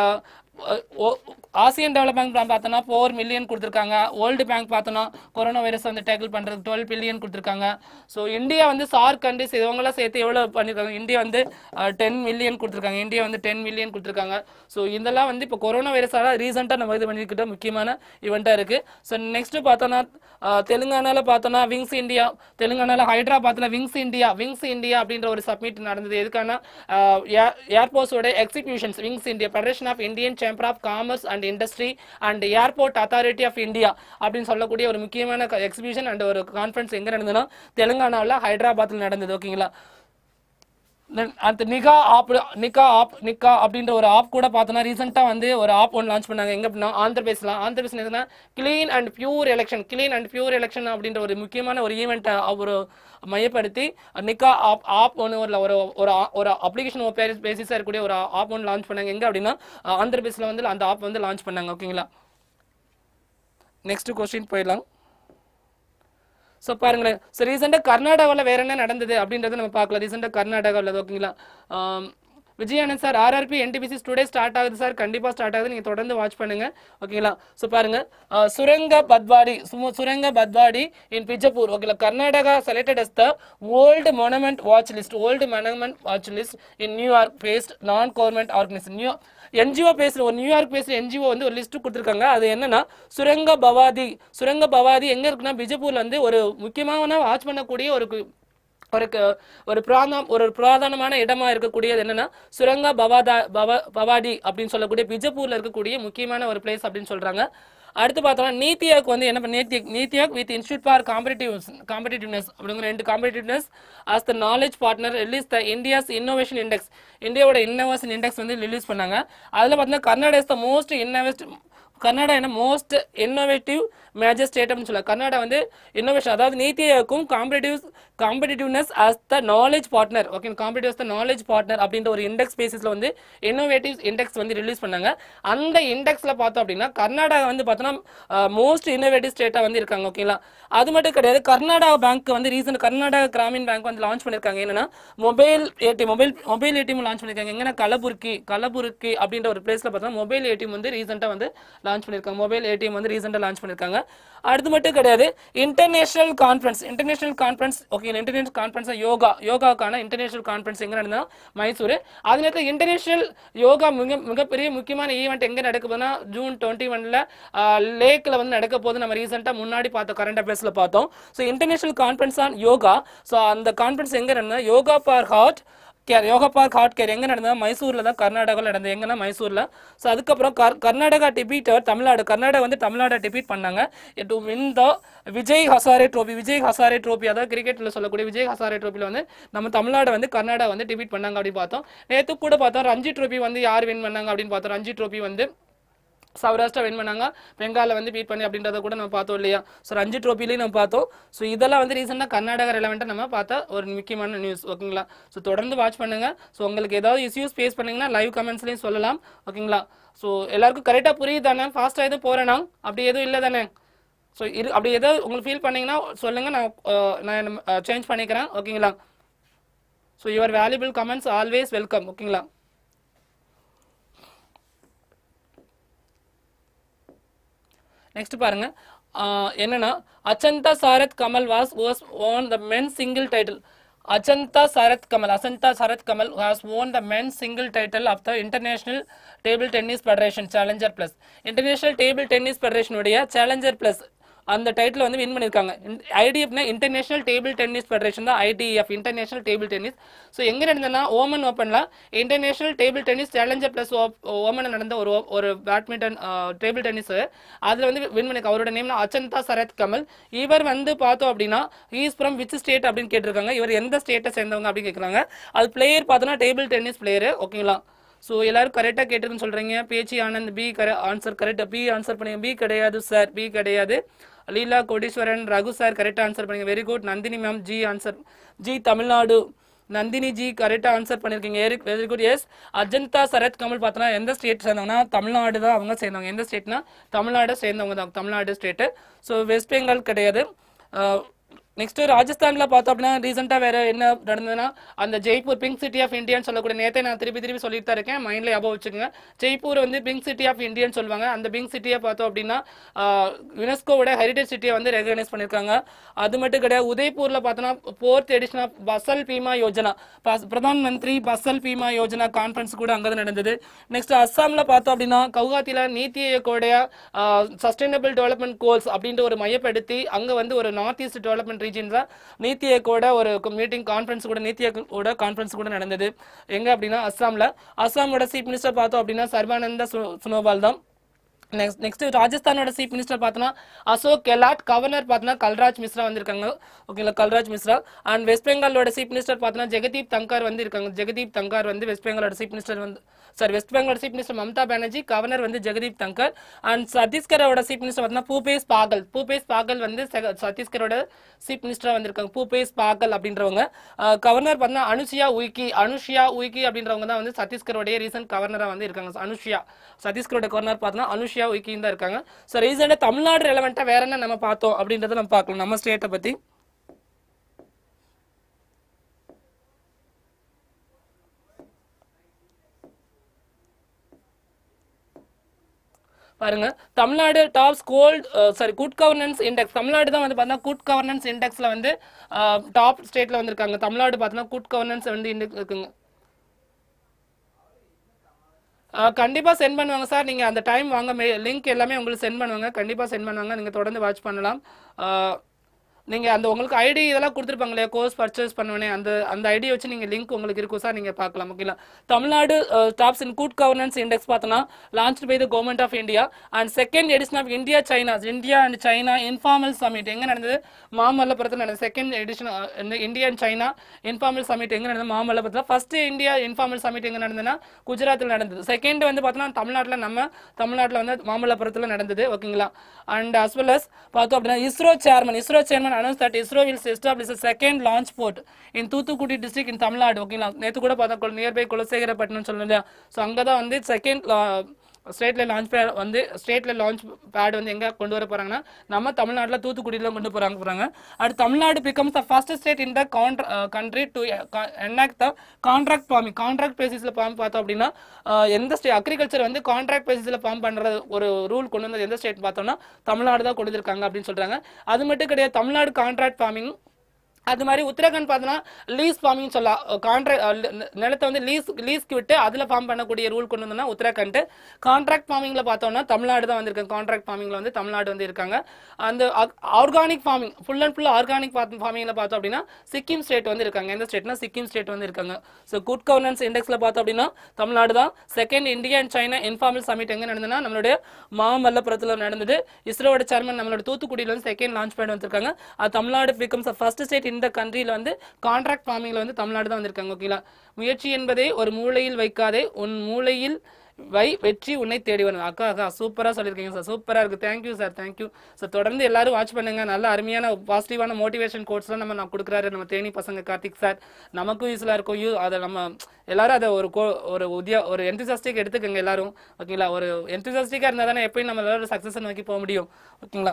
ஆசியன் டெவலப்மெண்ட் பேங்க் பார்த்தோன்னா ஃபோர் மில்லியன் கொடுத்துருக்காங்க வேர்ல்டு பேங்க் பார்த்தோன்னா கொரோனா வைரஸ் வந்து டேக்கிள் பண்ணுறதுக்கு டுவெல் பில்லியன் கொடுத்துருக்காங்க ஸோ இந்தியா வந்து சார் கண்ட்ரிஸ் இவங்களாம் சேர்த்து எவ்வளோ பண்ணியிருக்காங்க இந்தியா வந்து டென் மில்லியன் கொடுத்துருக்காங்க இந்தியா வந்து டென் மில்லியன் கொடுத்துருக்காங்க ஸோ இதெல்லாம் வந்து இப்போ கொரோனா வைரஸால ரீசெண்டாக நம்ம இது பண்ணிக்கிட்ட முக்கியமான இவெண்ட்டாக இருக்குது ஸோ நெக்ஸ்ட் பார்த்தோன்னா அஹ், தெலுங்கானால பார்த்தோன்னா விங்ஸ் இந்தியா தெலுங்கானால ஹைதராபாத்தில் விங்ஸ் இந்தியா விங்ஸ் இந்தியா அப்படின்ற ஒரு சப்மிட் நடந்தது எதுக்கான ஏர்போர்ட்ஸோட எக்ஸிக்யூஷன்ஸ் wings India federation of Indian chamber of commerce and industry and airport authority of India அப்படின்னு சொல்லக்கூடிய ஒரு முக்கியமான எக்ஸிபிஷன் அண்ட் ஒரு கான்ஃபரன்ஸ் எங்கே நடந்ததுன்னா தெலுங்கானாவில் ஹைதராபாத்தில் நடந்தது ஓகேங்களா Then அந்த நிகா ஆப் நிகா ஆப் நிக்கா அப்படின்ற ஒரு ஆப் கூட பார்த்தோன்னா ரீசெண்டாக வந்து ஒரு ஆப் ஒன்று லான்ச் பண்ணாங்க எங்கே அப்படின்னா ஆந்திரபிரதேசில் ஆந்திரபிரதேசில் எதுனா clean and pure election clean and pure election அப்படின்ற ஒரு முக்கியமான ஒரு ஈவெண்ட்டை ஒரு மையப்படுத்தி நிக்கா ஆப் ஆப் ஒன்று ஒரு ஒரு ஒரு ஆ- ஒரு அப்ளிகேஷன் பேசிஸாக இருக்கக்கூடிய ஒரு ஆப் ஒன்று லான்ச் பண்ணாங்க எங்கே அப்படின்னா ஆந்திரபிரதேசில் வந்து அந்த ஆப் வந்து லான்ச் பண்ணாங்க ஓகேங்களா நெக்ஸ்ட் கொஸ்டின் போயிடலாம் ஸோ பாருங்களேன் ஸோ ரீசெண்டாக கர்நாடகாவில் வேற என்ன நடந்தது அப்படின்றத நம்ம பார்க்கலாம் ரீசெண்டாக கர்நாடகாவில் ஓகேங்களா ஆம், Vijayanand sir RRB NTPC today start ஆகுது சார் கண்டிப்பாக ஸ்டார்ட் ஆகுது நீங்கள் தொடர்ந்து வாட்ச் பண்ணுங்க ஓகேங்களா ஸோ பாருங்க ஆ, சுரங்க பத்வாடி சும சுரங்க பத்வாடி இன் பிஜப்பூர் ஓகேங்களா Karnataka selected as the old monument watch list old monument watch list in New York based non government organisation new NGO பேசுகிற ஒரு நியூயார்க் பேசுகிற என்ஜிஓ வந்து ஒரு லிஸ்ட் கொடுத்துருக்காங்க அது என்னன்னா சுரங்க பவாதி சுரங்க பவாதி எங்கே இருக்குன்னா பிஜப்பூர்ல வந்து ஒரு முக்கியமான வாட்ச் பண்ணக்கூடிய ஒரு கு- ஒரு க- ஒரு பிராந்தம் ஒரு புராதனமான இடமா இருக்கக்கூடியது என்னன்னா சுரங்க பவாதா பவ பவாடி அப்படின்னு சொல்லக்கூடிய பிஜப்பூர்ல இருக்கக்கூடிய முக்கியமான ஒரு பிளேஸ் அப்படின்னு சொல்றாங்க அடுத்து பார்த்தோம்னா நீத்தியாக்கு வந்து என்ன பண்ண நீத்தியக் NITI Aayog with institute for competitive competitiveness அப்படிங்கிற ரெண்டு competitiveness as the knowledge partner release the India's innovation index இந்தியாவோட இன்னோவேஷன் இண்டெக்ஸ் வந்து ரிலீஸ் பண்ணாங்க அதில் பார்த்தீங்கன்னா Karnataka is the most innovative Karnataka என்ன மோஸ்ட் இன்னோவேட்டிவ் மேஜர் ஸ்டேட் அப்படின்னு சொல்லலாம் கர்நாடகா வந்து இன்னோவேஷன் அதாவது நீத்தியாக்கும் competitive competitiveness as the knowledge partner okay competitive the knowledge partner அப்படின்ற ஒரு இண்டெக்ஸ் பேசிஸில் வந்து இன்னோவேட்டிவ் இண்டெக்ஸ் வந்து ரிலீஸ் பண்ணாங்க அந்த இண்டெக்ஸில் பார்த்தோம் அப்படின்னா கர்நாடகா வந்து பார்த்தோன்னா மோஸ்ட் இன்னோவேட்டிவ் ஸ்டேட்டாக வந்து இருக்காங்க ஓகேங்களா அது மட்டும் கிடையாது கர்நாடகா பேங்க் வந்து ரீசன் கர்நாடகா கிராமின் பேங்க் வந்து லான்ச் பண்ணியிருக்காங்க என்னன்னா mobile ATM mobile mobile ATM launch பண்ணியிருக்காங்க எங்கன்னா கலபுர்கி கலபுர்கி அப்படின்ற ஒரு பிளேஸில் பார்த்தோம்னா மொபைல் ஏடிஎம் வந்து ரீசெண்டாக வந்து லான்ச் பண்ணியிருக்காங்க மொபைல் ஏடிஎம் வந்து ரீசெண்டாக லான்ச் பண்ணியிருக்காங்க அடுத்து மட்டும் கிடையாது international conference international conference okay international conference yoga யோகாக்கான இன்டர்நேஷனல் கான்ஃபரன்ஸ் எங்கே நடந்தா மைசூர் அது நேரத்தில் இன்டர்நேஷனல் யோகா மிக மிகப்பெரிய முக்கியமான ஈவெண்ட் எங்கே நடக்க போகுதுன்னா ஜூன் டுவெண்ட்டி ஒனில் லேக்கில் வந்து நடக்க போகுது நம்ம ரீசெண்டாக முன்னாடி பார்த்தோம் கரண்ட் அஃபேர்ஸில் பார்த்தோம் so international conference on yoga so அந்த கான்ஃபரன்ஸ் எங்கே நடந்தா yoga for heart care yoga park heart care எங்கே நடந்தது மைசூரில் தான் கர்நாடகாவில் நடந்தது எங்கன்னா மைசூரில் ஸோ அதுக்கப்புறம் கர் கர்நாடகா டிபீட்டர் தமிழ்நாடு கர்நாடகா வந்து தமிழ்நாடை டிபீட் பண்ணாங்க to win the Vijay Hazare trophy Vijay Hazare trophy அதாவது கிரிக்கெட்டில் சொல்லக்கூடிய விஜய் ஹசாரே ட்ரோபியில் வந்து நம்ம தமிழ்நாடு வந்து கர்நாடகா வந்து டிபீட் பண்ணாங்க அப்படின்னு பார்த்தோம் நேற்று கூட பார்த்தோம் ரஞ்சி ட்ரோபி வந்து யார் வின் பண்ணாங்க அப்படின்னு பார்த்தோம் ரஞ்சி ட்ரோபி வந்து சௌராஷ்டிரா வின் பண்ணாங்க பெங்காலில் வந்து பீட் பண்ணி அப்படின்றத கூட நம்ம பார்த்தோம் இல்லையா ஸோ ரஞ்சி ட்ரோஃபிலையும் நம்ம பார்த்தோம் ஸோ இதெல்லாம் வந்து ரீசெண்டாக கர்நாடகா ரெலவெண்ட்டாக நம்ம பார்த்த ஒரு முக்கியமான நியூஸ் ஓகேங்களா ஸோ தொடர்ந்து வாட்ச் பண்ணுங்க ஸோ உங்களுக்கு ஏதாவது இஷ்யூஸ் ஃபேஸ் பண்ணீங்கன்னா லைவ் கமெண்ட்ஸ்லையும் சொல்லலாம் ஓகேங்களா ஸோ எல்லாருக்கும் கரெக்டாக புரியுது தானே ஃபாஸ்ட்டாக எதுவும் போகிறேனா அப்படி எதுவும் இல்லை தானே ஸோ இரு அப்படி ஏதாவது உங்களுக்கு ஃபீல் பண்ணீங்கன்னா சொல்லுங்கள் நான் அஹ், நான் சேஞ்ச் பண்ணிக்கிறேன் ஓகேங்களா so your valuable comments always welcome ஓகேங்களா நெக்ஸ்ட் பாருங்க ஆஹ் என்னன்னா Achanta Sharath Kamal was was won the men single title Achanta Sharath Kamal Achanta Sharath Kamal has won the men single title of the international table tennis federation challenger plus international table tennis ஃபெடரேஷனுடைய challenger plus அந்த title வந்து win பண்ணியிருக்காங்க ஐடிஎஃப்னா international table tennis federation தான் ITF international table tennis so எங்கே நடந்ததுன்னா Oman ஓப்பனில் international table tennis challenger plus ஓமனில் நடந்த ஒரு ஒரு பேட்மிண்டன் டேபிள் டென்னிஸ் அதில் வந்து வின் பண்ணி அவரோட நேம் அச்சந்தா சரத் கமல் இவர் வந்து பார்த்தோம் அப்படின்னா ஈஸ் ஃப்ரம் விச் ஸ்டேட் அப்படின்னு கேட்டிருக்காங்க இவர் எந்த ஸ்டேட்டை சேர்ந்தவங்க அப்படின்னு கேட்குறாங்க அது பிளேயர் பார்த்தோன்னா டேபிள் டென்னிஸ் பிளேயர் ஓகேங்களா ஸோ எல்லாரும் கரெக்டாக கேட்டுருக்குன்னு சொல்கிறீங்க பேச்சு ஆனந்த் பி கர ஆன்சர் கரெக்டாக பி ஆன்சர் பண்ணீங்க பி கிடையாது சார் பி கிடையாது லீலா கோடீஸ்வரன் ரகு சார் கரெக்டாக ஆன்சர் பண்ணீங்க very good Nandini ma'am ji answer ji Tamil Nadu Nandini ji கரெக்டாக ஆன்சர் பண்ணியிருக்கீங்க very very good yes Achanta Sharath Kamal பார்த்தோன்னா எந்த ஸ்டேட் சேர்ந்தவங்கன்னா தமிழ்நாடு தான் அவங்க சேர்ந்தவங்க எந்த ஸ்டேட்னா தமிழ்நாடு சேர்ந்தவங்க தான் தமிழ்நாடு ஸ்டேட்டு ஸோ வெஸ்ட் பெங்கால் கிடையாது நெக்ஸ்ட் ராஜஸ்தான்ல பார்த்தோம் அப்படின்னா ரீசெண்டாக வேற என்ன நடந்ததுன்னா அந்த ஜெய்ப்பூர் பிங்க் சிட்டி ஆஃப் இந்தியான்னு சொல்லக்கூடிய நேத்தே நான் திருப்பி திருப்பி சொல்லிட்டு தான் இருக்கேன் மைண்ட்ல ஞாபகம் வச்சுக்கோங்க ஜெய்ப்பூர் வந்து பிங்க் சிட்டி ஆஃப் இந்தியான்னு சொல்லுவாங்க அந்த பிங்க் சிட்டியை பார்த்தோம் அப்படின்னா யுனெஸ்கோவோட ஹெரிடேஜ் சிட்டியை வந்து ரெகனைஸ் பண்ணியிருக்காங்க அது மட்டும் கிடையாது உதய்பூர்ல பார்த்தோன்னா fourth edition of Fasal Bima Yojana பஸ்- பிரதான் மந்திரி பசல் பீமா யோஜனா கான்ஃபரன்ஸ் கூட அங்கே தான் நடந்தது நெக்ஸ்ட் அஸ்ஸாம்ல பார்த்தோம் அப்படின்னா கவுகாத்தில நீத்தி ஆயோக்கோடைய சஸ்டைனபிள் டெவலப்மெண்ட் கோல்ஸ் அப்படின்ற ஒரு மையப்படுத்தி அங்க வந்து ஒரு நார்த் ஈஸ்ட் டெவலப்மெண்ட் ரீஜன்ல நீத்தி ஆயோக்கோட ஒரு மீட்டிங் கான்ஃபரன்ஸ் கூட நீத்தி ஆயோக்கோட கான்ஃபரன்ஸ் கூட நடந்தது எங்க அப்படின்னா அஸ்ஸாம்ல அஸ்ஸாமோட சீஃப் மினிஸ்டர் பார்த்தோம் அப்படின்னா சர்பானந்த சோ- சோனோவால் தான் நெக்ஸ்ட் நெக்ஸ்ட் ராஜஸ்தானோட சீஃப் மினிஸ்டர் பார்த்தோன்னா அசோக் கெலாட் கவர்னர் பார்த்தோன்னா கல்ராஜ் மிஸ்ரா வந்திருக்காங்க ஓகேங்களா கல்ராஜ் மிஸ்ரா அண்ட் வெஸ்ட் பெங்காலோட சீஃப் மினிஸ்டர் பார்த்தோன்னா ஜெகதீப் தங்கார் வந்து இருக்காங்க ஜெகதீப் தங்கார் வந்து வெஸ்ட் பெங்காலோட சீஃப் மினிஸ்டர் வந்து சாரி வெஸ்ட் பெங்காலோட chief minister Mamata Banerjee governor வந்து ஜெகதீப் தங்கர் அண்ட் சத்தீஸ்கரோட சீஃப் மினிஸ்டர் பார்த்தோன்னா பூபேஸ் பாகல் பூபேஸ் பாகல் வந்து செக- சத்தீஸ்கரோட சீஃப் மினிஸ்டரா வந்திருக்காங்க பூபேஸ் பாகல் அப்படின்றவங்க கவர்னர் பார்த்தோன்னா அனுஷியா உய்கி அனுஷியா உய்கி அப்படின்றவங்க தான் வந்து சத்தீஸ்கரோடைய ரீசன்ட் கவர்னரா வந்து இருக்காங்க அனுஷியா சத்தீஸ்கரோட கவர்னர் பார்த்தோன்னா அனுஷியா உய்கின்னு தான் இருக்காங்க ஸோ ரீசெண்டாக தமிழ்நாடு ரெலவெண்ட்டாக வேற என்ன நம்ம பார்த்தோம் அப்படின்றத நம்ம பார்க்கலாம் நம்ம ஸ்டேட்டை பற்றி பாருங்க தமிழ்நாடு டாப் ஸ்கோல்ட் sorry good governance index Tamil Nadu தான் வந்து பார்த்தா குட் கவர்னன்ஸ் இண்டெக்ஸ்ல வந்து டாப் ஸ்டேட்ல வந்திருக்காங்க தமிழ்நாடு பார்த்தோன்னா குட் கவர்னன்ஸ் வந்து இண்டெக்ஸ் இருக்குங்க ஆ, கண்டிப்பா சென்ட் பண்ணுவாங்க சார் நீங்க அந்த டைம் வாங்க லிங்க் எல்லாமே உங்களுக்கு சென்ட் பண்ணுவாங்க கண்டிப்பா சென்ட் பண்ணுவாங்க நீங்க தொடர்ந்து வாட்ச் பண்ணலாம் ஆ, நீங்க அந்த உங்களுக்கு ஐடி இதெல்லாம் கொடுத்துருப்பாங்க இல்லையா கோர்ஸ் பர்ச்சேஸ் பண்ணுவேனே அந்த அந்த ஐடி வச்சு நீங்க லிங்க் உங்களுக்கு இருக்கும் சார் நீங்க பார்க்கலாம் ஓகேங்களா Tamil Nadu tops in good governance index பார்த்தோன்னா launch by the government of India and second edition of India China India and China informal summit எங்க நடந்தது மாமல்லபுரத்தில் நடந்தது second edition India and China informal summit எங்க நடந்தது மாமல்லபுரத்தில் ஃபர்ஸ்ட் இந்தியா இன்ஃபார்மல் சமிட் எங்க நடந்ததுன்னா குஜராத்தில் நடந்தது செகண்ட் வந்து பார்த்தோன்னா தமிழ்நாட்டில் நம்ம தமிழ்நாட்டில் வந்து மாமல்லபுரத்தில் நடந்தது ஓகேங்களா அண்ட் as well as பார்த்தோம் அப்படின்னா ISRO chairman ISRO chairman announce that ISRO will establish second launch port in Thoothukudi district in Tamil Nadu ஓகேங்களா நேற்று கூட பார்த்தா நியர்பை குலசேகரப்பட்டினம் சொல்லணும் இல்லையா ஸோ அங்கே தான் வந்து செகண்ட் ஸ்டேட்ல லான்ச் பேட் வந்து ஸ்டேட்ல லான்ச் பேட் வந்து எங்க கொண்டு வர போறாங்கன்னா நம்ம தமிழ்நாட்டில் தூத்துக்குடியில கொண்டு போறாங்க போறாங்க அடுத்து Tamil Nadu becomes the first state in the country to enact the contract farming contract பேசிஸ்ல ஃபார்ம் பார்த்தோம் அப்படின்னா அஹ், எந்த ஸ்டே அக்ரிகல்ச்சர் வந்து கான்ட்ராக்ட் பேசிஸ்ல ஃபார்ம் பண்ற ஒரு ரூல் கொண்டு வந்தது எந்த ஸ்டேட் பார்த்தோம்னா தமிழ்நாடு தான் கொண்டு வந்திருக்காங்க அப்படின்னு சொல்றாங்க அது மட்டும் கிடையாது தமிழ்நாடு கான்ட்ராக்ட் ஃபார்மிங் அது மாதிரி உத்தரகாண்ட் பார்த்தோன்னா லீஸ் ஃபார்மிங் சொல்லலாம் கான்ட்ராக்ட் நிலத்தை வந்து லீஸ் லீஸ்க்கு விட்டு அதில் ஃபார்ம் பண்ணக்கூடிய ரூல் கொண்டு வந்தோம்னா உத்தரகாண்ட் கான்ட்ராக்ட் ஃபார்மிங்கில் பார்த்தோம்னா தமிழ்நாடு தான் வந்திருக்காங்க கான்ட்ராக்ட் ஃபார்மிங்கில் வந்து தமிழ்நாடு வந்து இருக்காங்க அந்த organic farming full and full organic ஃபார்மிங்கில் பார்த்தோம் அப்படின்னா சிக்கிம் ஸ்டேட் வந்து இருக்காங்க எந்த ஸ்டேட்னா சிக்கிம் ஸ்டேட் வந்து இருக்காங்க ஸோ குட் கவர்னன்ஸ் இண்டெக்ஸில் பார்த்தோம் அப்படின்னா தமிழ்நாடு தான் second India and China informal summit எங்கே நடந்ததுன்னா நம்மளுடைய மாமல்லபுரத்தில் நடந்தது இஸ்ரோவோட சேர்மன் நம்மளோட தூத்துக்குடியில் வந்து செகண்ட் லான்ச் பேட் வந்திருக்காங்க அது தமிழ்நாடு பிகம்ஸ் ஃபர்ஸ்ட் ஸ்டேட் இந்த கண்ட்ரியில் வந்து கான்ட்ராக்ட் ஃபார்மிங்கில் வந்து தமிழ்நாடு தான் வந்திருக்காங்க ஓகேங்களா முயற்சி என்பதை ஒரு மூலையில் வைக்காதே உன் மூலையில் வை வெற்றி உன்னை தேடி வரும் அக்கா அக்கா சூப்பராக சொல்லியிருக்கீங்க சார் சூப்பராக இருக்குது தேங்க்யூ சார் தேங்க்யூ சார் தொடர்ந்து எல்லாரும் வாட்ச் பண்ணுங்க நல்ல அருமையான பாசிட்டிவான மோட்டிவேஷன் கோட்ஸ்லாம் நம்ம நான் கொடுக்குறாரு நம்ம தேனி பசங்க கார்த்திக் சார் நமக்கும் யூஸ்ஃபுல்லாக இருக்கும் யூ அதை நம்ம எல்லாரும் அதை ஒரு கோ ஒரு உத்தியா ஒரு என்திசாஸ்டிக் எடுத்துக்கோங்க எல்லாரும் ஓகேங்களா ஒரு என்திசாஸ்டிக்காக இருந்தால் தானே எப்பயும் நம்ம எல்லாரும் சக்ஸஸ் நோக்கி போக முடியும் ஓகேங்களா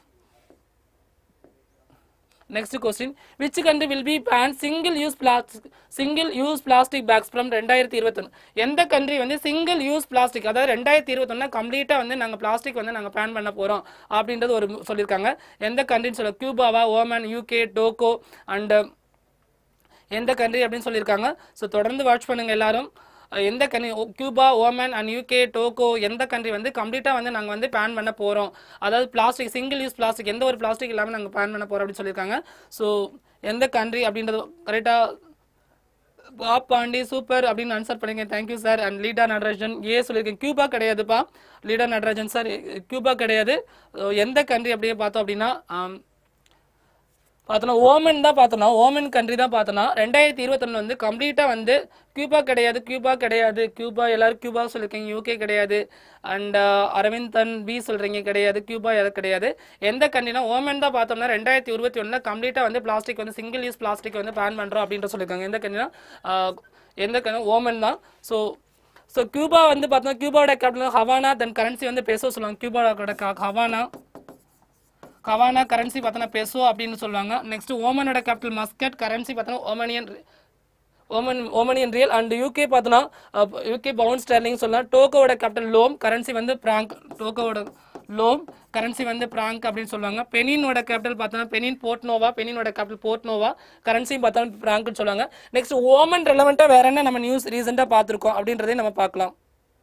next question which country will be ban single use plastic single use plastic bags from ரெண்டாயிரத்தி இருபத்தொன்று எந்த கண்ட்ரி வந்து சிங்கிள் யூஸ் பிளாஸ்டிக் அதாவது ரெண்டாயிரத்தி இருபத்தொன்னா கம்ப்ளீட்டாக வந்து நாங்கள் பிளாஸ்டிக் வந்து நாங்கள் பேன் பண்ண போகிறோம் அப்படின்றது ஒரு சொல்லியிருக்காங்க எந்த கண்ட்ரின்னு சொல்ல கியூபாவா ஓமன் யூகே டோக்கோ அண்ட் எந்த கண்ட்ரி அப்படின்னு சொல்லியிருக்காங்க ஸோ தொடர்ந்து வாட்ச் பண்ணுங்க எல்லாரும் அஹ் எந்த country Cuba Oman and UK Togo எந்த கண்ட்ரி வந்து கம்ப்ளீட்டாக வந்து நாங்கள் வந்து பேன் பண்ண போகிறோம் அதாவது பிளாஸ்டிக் சிங்கிள் யூஸ் பிளாஸ்டிக் எந்த ஒரு பிளாஸ்டிக் இல்லாமல் நாங்கள் பேன் பண்ண போகிறோம் அப்படின்னு சொல்லியிருக்காங்க ஸோ எந்த கண்ட்ரி அப்படின்றது கரெக்டாக பாப் பாண்டி சூப்பர் அப்படின்னு ஆன்சர் பண்ணுங்க thank you sir and Leeda Natarajan A சொல்லியிருக்கேன் கியூபா கிடையாதுப்பா லீடா நடராஜன் சார் கியூபா கிடையாது So, எந்த கண்ட்ரி அப்படியே பார்த்தோம் அப்படின்னா ஆம், பார்த்தோன்னா ஓமன் தான் பார்த்தோன்னா ஓமன் கண்ட்ரி தான் பார்த்தோன்னா ரெண்டாயிரத்தி இருபத்தொன்னு வந்து கம்ப்ளீட்டாக வந்து கியூபா கிடையாது கியூபா கிடையாது கியூபா எல்லாரும் கியூபா சொல்லியிருக்கீங்க யூகே கிடையாது அண்ட் அரவிந்தன் பி சொல்கிறீங்க கிடையாது கியூபா எல்லாம் கிடையாது எந்த கண்ட்ரினா ஓமன் தான் பார்த்தோம்னா ரெண்டாயிரத்தி இருபத்தி ஒன்றில் கம்ப்ளீட்டாக வந்து பிளாஸ்டிக் வந்து சிங்கிள் யூஸ் பிளாஸ்டிக் வந்து பேன் பண்ணுறோம் அப்படின்ற சொல்லியிருக்காங்க எந்த கண்ட்ரினா எந்த கண்ட்ரி ஓமன் தான் ஸோ ஸோ கியூபா வந்து பார்த்தோம்னா கியூபாவோட கேபிட்டல் ஹவானா தென் கரன்சி வந்து பேச சொல்லுவாங்க கியூபாவோட ஹவானா கவானா கரன்சி பார்த்தோன்னா பெசோ அப்படின்னு சொல்லுவாங்க நெக்ஸ்ட் ஓமனோட கேபிட்டல் மஸ்கட் கரன்சி பார்த்தோன்னா Omanian Oman Omanian rial and UK பார்த்தோன்னா யூகே பவுண்ட் ஸ்டர்லிங் சொல்லலாம் டோக்கோவோட கேபிட்டல் லோம் கரன்சி வந்து பிராங்க் டோக்கோவோட லோம் கரன்சி வந்து பிராங்க் அப்படின்னு சொல்லுவாங்க பெனினோட கேபிட்டல் பார்த்தோன்னா பெனின் போர்ட்னோவா பெனினோட கேபிட்டல் போர்ட்னோவா கரன்சியும் பார்த்தோன்னா பிராங்க்னு சொல்லுவாங்க நெக்ஸ்ட் ஓமன் ரெலவெண்ட்டாக வேற என்ன நம்ம நியூஸ் ரீசெண்டாக பார்த்துருக்கோம் அப்படின்றதையும் நம்ம பார்க்கலாம்